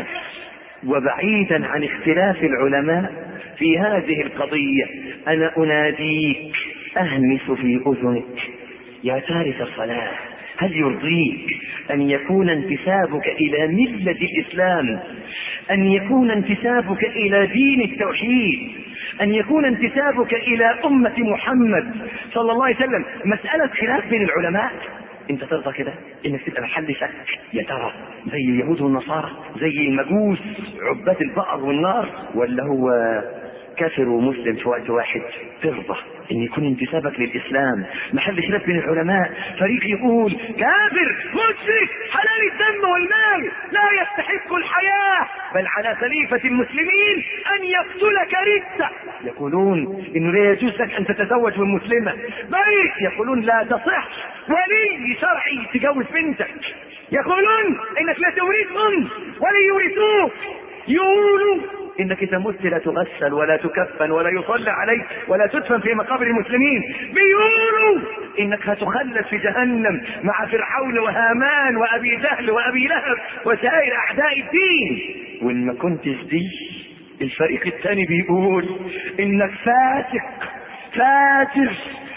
وبعيدا عن اختلاف العلماء في هذه القضية انا اناديك اهمس في اذنك يا تارك الصلاة هل يرضيك ان يكون انتسابك الى ملة الاسلام ان يكون انتسابك الى دين التوحيد ان يكون انتسابك الى امة محمد صلى الله عليه وسلم مسألة خلاف بين العلماء انت ترضى كده انك تبقى محل شك يا ترى زي اليهود والنصارى زي المجوس عباد البقر والنار ولا هو كافر ومسلم في وقت واحد ترضى ان يكون انتسابك للاسلام محل خلاف بين العلماء فريق يقول كافر مشرك حلال الدم والمال لا يستحق الحياه بل على خليفه المسلمين ان يقتلك رده يقولون انه لا يجوز لك ان تتزوج من مسلمه بل يقولون لا تصح ولي شرعي تجوز بنتك يقولون انك لا تورثهم ولا يورثوك يقولوا انك اذا مت لا تغسل ولا تكفن ولا يصلى عليك ولا تدفن في مقابر المسلمين بيقولوا انك هتخلد في جهنم مع فرعون وهامان وابي جهل وابي لهب وسائر اعداء الدين وان ما كنتش دي الفريق الثاني بيقول انك فاسق فاجر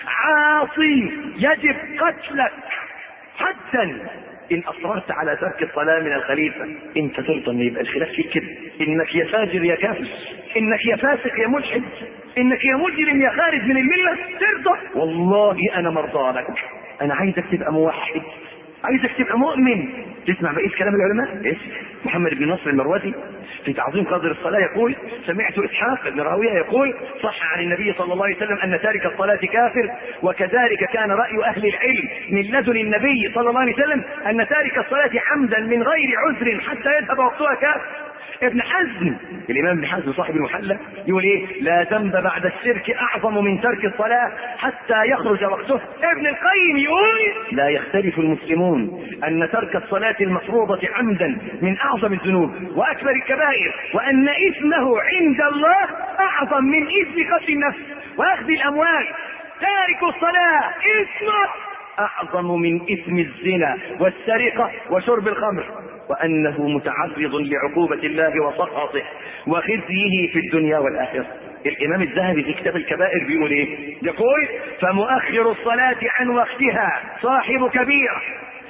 عاصي يجب قتلك حدا ان اصررت على ترك الصلاه من الخليفه انت ترضى ان يبقى الخلاف فيك كده انك يا فاجر يا كافر انك يا فاسق يا ملحد انك يا مجرم يا خارج من المله ترضى والله انا مرضى لك انا عايزك تبقى موحد عايزك تبقى مؤمن تسمع بقيه كلام العلماء ايش محمد بن نصر المروزي في تعظيم قدر الصلاه يقول سمعت اسحاق بن راويه يقول صح عن النبي صلى الله عليه وسلم ان تارك الصلاه كافر وكذلك كان راي اهل العلم من لدن النبي صلى الله عليه وسلم ان تارك الصلاه عمدا من غير عذر حتى يذهب وقتها كافر ابن حزم الامام ابن حزم صاحب المحلى يقول ايه لا ذنب بعد الشرك اعظم من ترك الصلاه حتى يخرج وقته ابن القيم يقول لا يختلف المسلمون ان ترك الصلاه المفروضه عمدا من اعظم الذنوب واكبر الكبائر وان اثمه عند الله اعظم من اثم قتل النفس واخذ الاموال تارك الصلاه اثمه اعظم من اثم الزنا والسرقه وشرب الخمر وانه متعرض لعقوبه الله وسخطه وخزيه في الدنيا والاخره الامام الذهبي في كتاب الكبائر بيقول ايه يقول فمؤخر الصلاه عن وقتها صاحب كبيره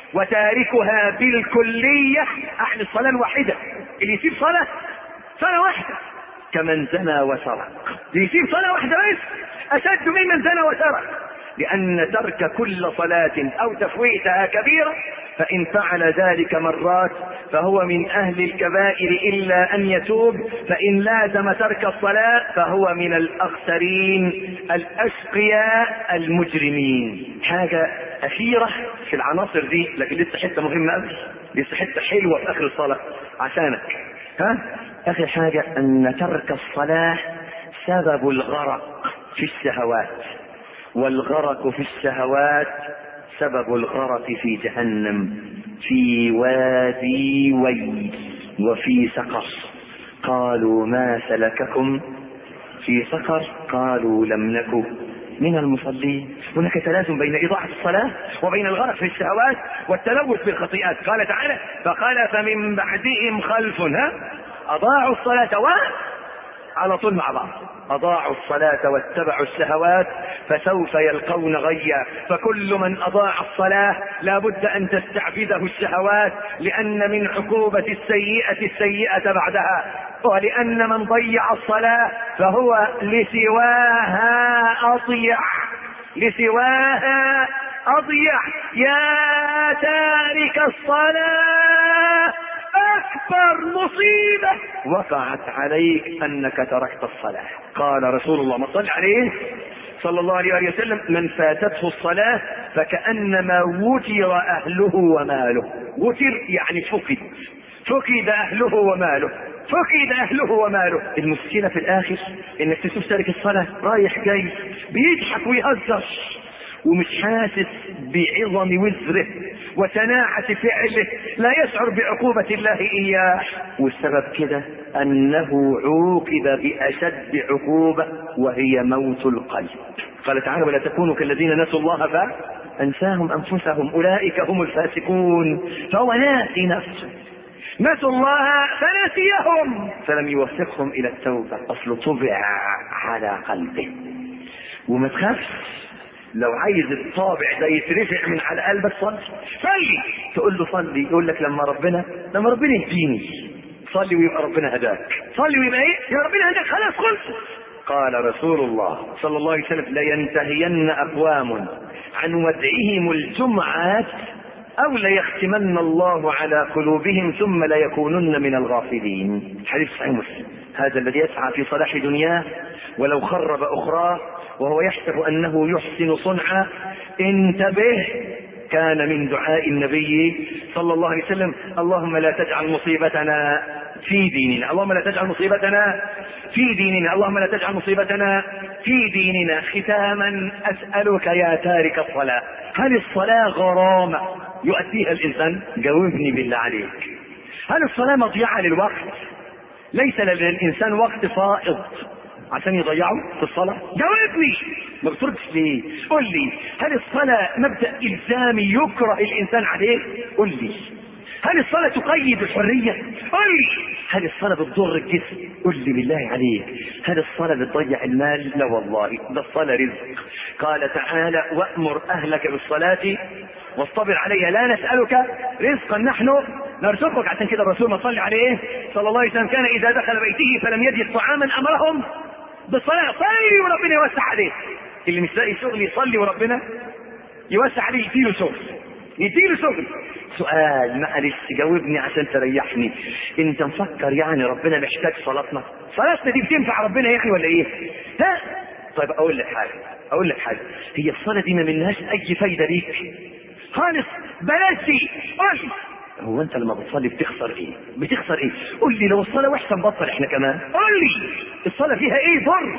وتاركها بالكليه اهل الصلاه الواحده اللي يسيب صلاه صلاه واحده كمن زنى وسرق اللي يسيب صلاه واحده بس اشد ممن زنى وسرق لأن ترك كل صلاة أو تفويتها كبيرة فإن فعل ذلك مرات فهو من أهل الكبائر إلا أن يتوب فإن لازم ترك الصلاة فهو من الأخسرين الأشقياء المجرمين حاجة أخيرة في العناصر دي لكن لسه حتة مهمة أوي لسه حتة حلوة في آخر الصلاة عشانك ها آخر حاجة أن ترك الصلاة سبب الغرق في الشهوات والغرق في الشهوات سبب الغرق في جهنم في وادي ويل وفي سقر قالوا ما سلككم في سقر قالوا لم نك من المصلين هناك تلازم بين إضاعة الصلاة وبين الغرق في الشهوات والتلوث بالخطيئات قال تعالى فخلف من بعدهم خلف ها أضاعوا الصلاة و على طول مع بعض أضاعوا الصلاة واتبعوا الشهوات فسوف يلقون غيا فكل من أضاع الصلاة لا بد أن تستعبده الشهوات لأن من عقوبة السيئة السيئة بعدها ولأن من ضيع الصلاة فهو لسواها أضيع لسواها أضيع يا تارك الصلاة أكبر مصيبة وقعت عليك أنك تركت الصلاة قال رسول الله ما صلى عليه صلى الله عليه وسلم من فاتته الصلاة فكأنما وتر أهله وماله وتر يعني فقد فقد أهله وماله فقد أهله وماله المشكلة في الآخر إنك تشوف تارك الصلاة رايح جاي بيضحك ويهزر ومش حاسس بعظم وزره وشناعة فعله لا يشعر بعقوبة الله إياه والسبب كده أنه عوقب بأشد عقوبة وهي موت القلب قال تعالى ولا تكونوا كالذين نسوا الله فأنساهم أنفسهم أولئك هم الفاسقون فهو ناسي نفسه نسوا الله فنسيهم فلم يوفقهم إلى التوبة أصل طبع على قلبه وما تخافش لو عايز الطابع ده يترفع من على قلبك صلي صلي تقول له صلي يقول لك لما ربنا لما ربنا يهديني صلي ويبقى ربنا هداك صلي ويبقى ايه يا ربنا هداك خلاص خلص قال رسول الله صلى الله عليه وسلم لينتهين اقوام عن ودعهم الجمعات أو ليختمن الله على قلوبهم ثم ليكونن من الغافلين حديث صحيح مسلم هذا الذي يسعى في صلاح دنياه ولو خرب أخراه وهو يحسب أنه يحسن صنعا انتبه كان من دعاء النبي صلى الله عليه وسلم اللهم لا تجعل مصيبتنا في ديننا اللهم لا تجعل مصيبتنا في ديننا اللهم لا تجعل مصيبتنا في ديننا ختاما أسألك يا تارك الصلاة هل الصلاة غرامة يؤديها الإنسان جاوبني بالله عليك هل الصلاة مضيعة للوقت ليس للإنسان وقت فائض عشان يضيعه في الصلاة جاوبني ما بتردش ليه قول لي هل الصلاة مبدأ إلزامي يكره الإنسان عليه قول لي هل الصلاة تقيد الحرية قل لي هل الصلاة بتضر الجسم قل لي بالله عليك هل الصلاة بتضيع المال لا والله ده الصلاة رزق قال تعالى وأمر أهلك بالصلاة واصطبر عليها لا نسألك رزقا نحن نرزقك عشان كده الرسول ما صلى عليه صلى الله عليه وسلم كان إذا دخل بيته فلم يجد طعاما أمرهم بالصلاة صلي وربنا يوسع عليه اللي مش لاقي شغل يصلي وربنا يوسع عليه يديله شغل يديله شغل سؤال معلش جاوبني عشان تريحني انت مفكر يعني ربنا محتاج صلاتنا صلاتنا دي بتنفع ربنا يا اخي ولا ايه ها طيب اقول لك حاجه اقول لك حاجه هي الصلاه دي ما منهاش اي فايده ليك خالص بلاش دي قول هو انت لما بتصلي بتخسر ايه بتخسر ايه قول لي لو الصلاه وحشه نبطل احنا كمان قول لي الصلاه فيها ايه ضر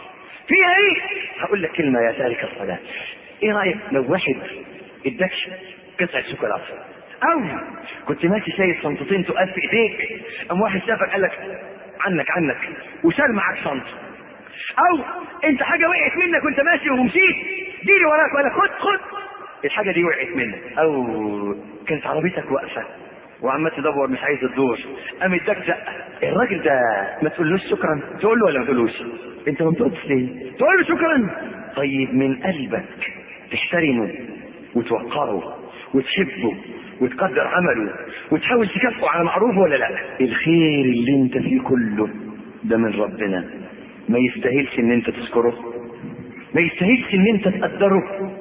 فيها ايه هقول لك كلمه يا تارك الصلاه ايه رايك لو واحد اداك قطعه شوكولاته او كنت ماشي شايل شنطتين تقال في ايديك قام واحد شافك قال لك عنك عنك وشال معاك شنطه او انت حاجه وقعت منك وانت ماشي ومشيت جيلي وراك ولا خد خد الحاجه دي وقعت منك او كانت عربيتك واقفه وعمال تدور مش عايز تدور قام اداك زقه الراجل ده ما تقولوش شكرا تقول له ولا ما تقولوش انت ما بتقولش ليه تقول له شكرا طيب من قلبك تحترمه وتوقره وتحبه وتقدر عمله وتحاول تكافئه على معروفه ولا لا الخير اللي انت فيه كله ده من ربنا ما يستاهلش ان انت تذكره ما يستاهلش ان انت تقدره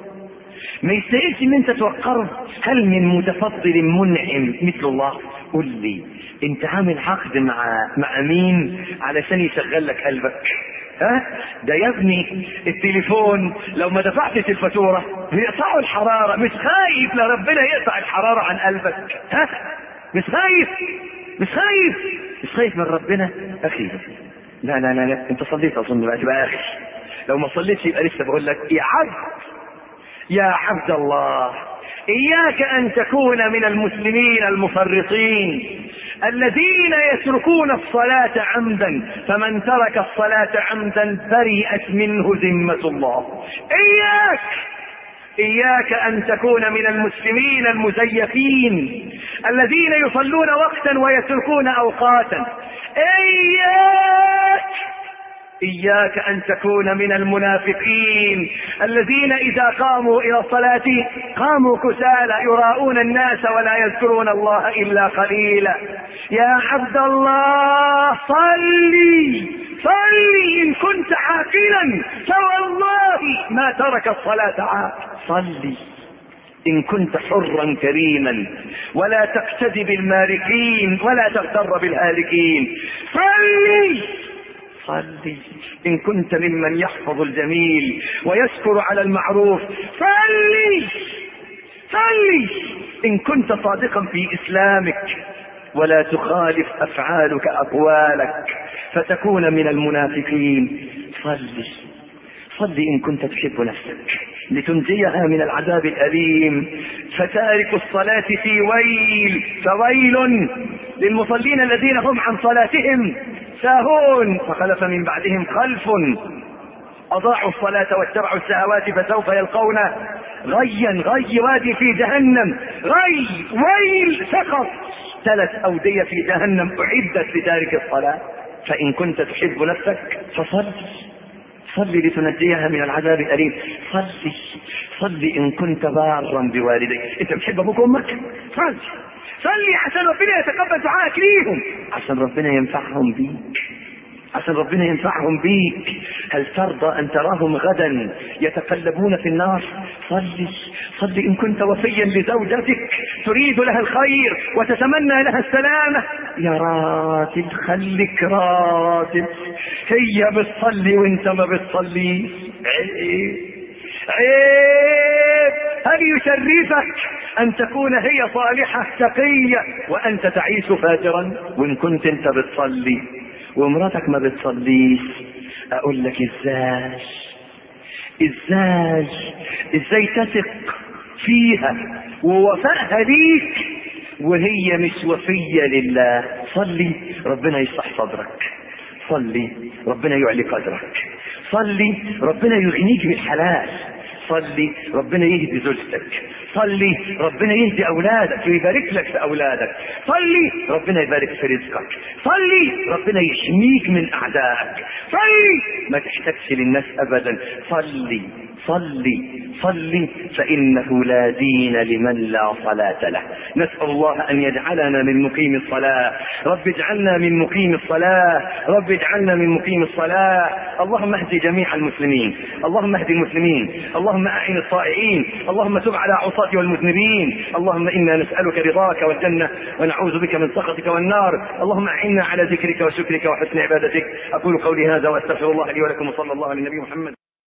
ما يستاهلش ان انت توقره هل من متفضل منعم مثل الله قل لي انت عامل عقد مع مع مين علشان يشغل لك قلبك ها ده يا ابني التليفون لو ما دفعتش الفاتوره بيقطعوا الحراره مش خايف لا ربنا يقطع الحراره عن قلبك ها مش خايف مش خايف مش خايف من ربنا اخي لا لا لا, لا. انت صليت اظن بقى تبقى اخي لو ما صليتش يبقى لسه بقول لك يا عبد يا عبد الله إياك أن تكون من المسلمين المفرطين الذين يتركون الصلاة عمدا فمن ترك الصلاة عمدا برئت منه ذمة الله إياك إياك أن تكون من المسلمين المزيفين الذين يصلون وقتا ويتركون أوقاتا إياك إياك أن تكون من المنافقين الذين إذا قاموا إلى الصلاة قاموا كسالى يراءون الناس ولا يذكرون الله إلا قليلا يا عبد الله صلي صلي إن كنت عاقلا فوالله ما ترك الصلاة عاقل صلي إن كنت حرا كريما ولا تقتدي بالمارقين ولا تغتر بالهالكين صلي صلي إن كنت ممن يحفظ الجميل ويشكر على المعروف صلي صلي إن كنت صادقا في إسلامك ولا تخالف أفعالك أقوالك فتكون من المنافقين صلي صلي إن كنت تحب نفسك لتنجيها من العذاب الأليم فتارك الصلاة في ويل فويل للمصلين الذين هم عن صلاتهم ساهون فخلف من بعدهم خلف أضاعوا الصلاة واتبعوا الشهوات فسوف يلقون غيا غي وادي في جهنم غي ويل سقط ثلاث أودية في جهنم أعدت لتارك الصلاة فإن كنت تحب نفسك فصل صلي لتنجيها من العذاب الأليم صلي صلي إن كنت بارا بوالديك أنت بتحب أبوك وأمك صلي صلي عشان ربنا يتقبل دعائك ليهم عشان ربنا ينفعهم بيك عشان ربنا ينفعهم بيك هل ترضى ان تراهم غدا يتقلبون في النار صلي صلي ان كنت وفيا لزوجتك تريد لها الخير وتتمنى لها السلامه يا راتب خليك راتب هي بتصلي وانت ما بتصليش عيب عيب هل يشرفك ان تكون هي صالحه تقيه وانت تعيش فاجرا وان كنت انت بتصلي ومراتك ما بتصليش اقول لك ازاي ازاي ازاي تثق فيها ووفائها ليك وهي مش وفية لله صلي ربنا يشرح صدرك صلي ربنا يعلي قدرك صلي ربنا يغنيك بالحلال صلي ربنا يهدي زوجتك صلي ربنا يهدي اولادك ويبارك لك في اولادك صلي ربنا يبارك في رزقك صلي ربنا يحميك من اعدائك صلي ما تحتاجش للناس ابدا صلي صلي صلي فانه لا دين لمن لا صلاه له نسال الله ان يجعلنا من مقيم الصلاه رب اجعلنا من مقيم الصلاه رب اجعلنا من مقيم الصلاه اللهم اهد جميع المسلمين اللهم اهد المسلمين اللهم اعن الطائعين اللهم تب على عصاة والمذنبين اللهم انا نسالك رضاك والجنه ونعوذ بك من سخطك والنار اللهم اعنا على ذكرك وشكرك وحسن عبادتك اقول قولي هذا واستغفر الله لي ولكم وصلى الله على النبي محمد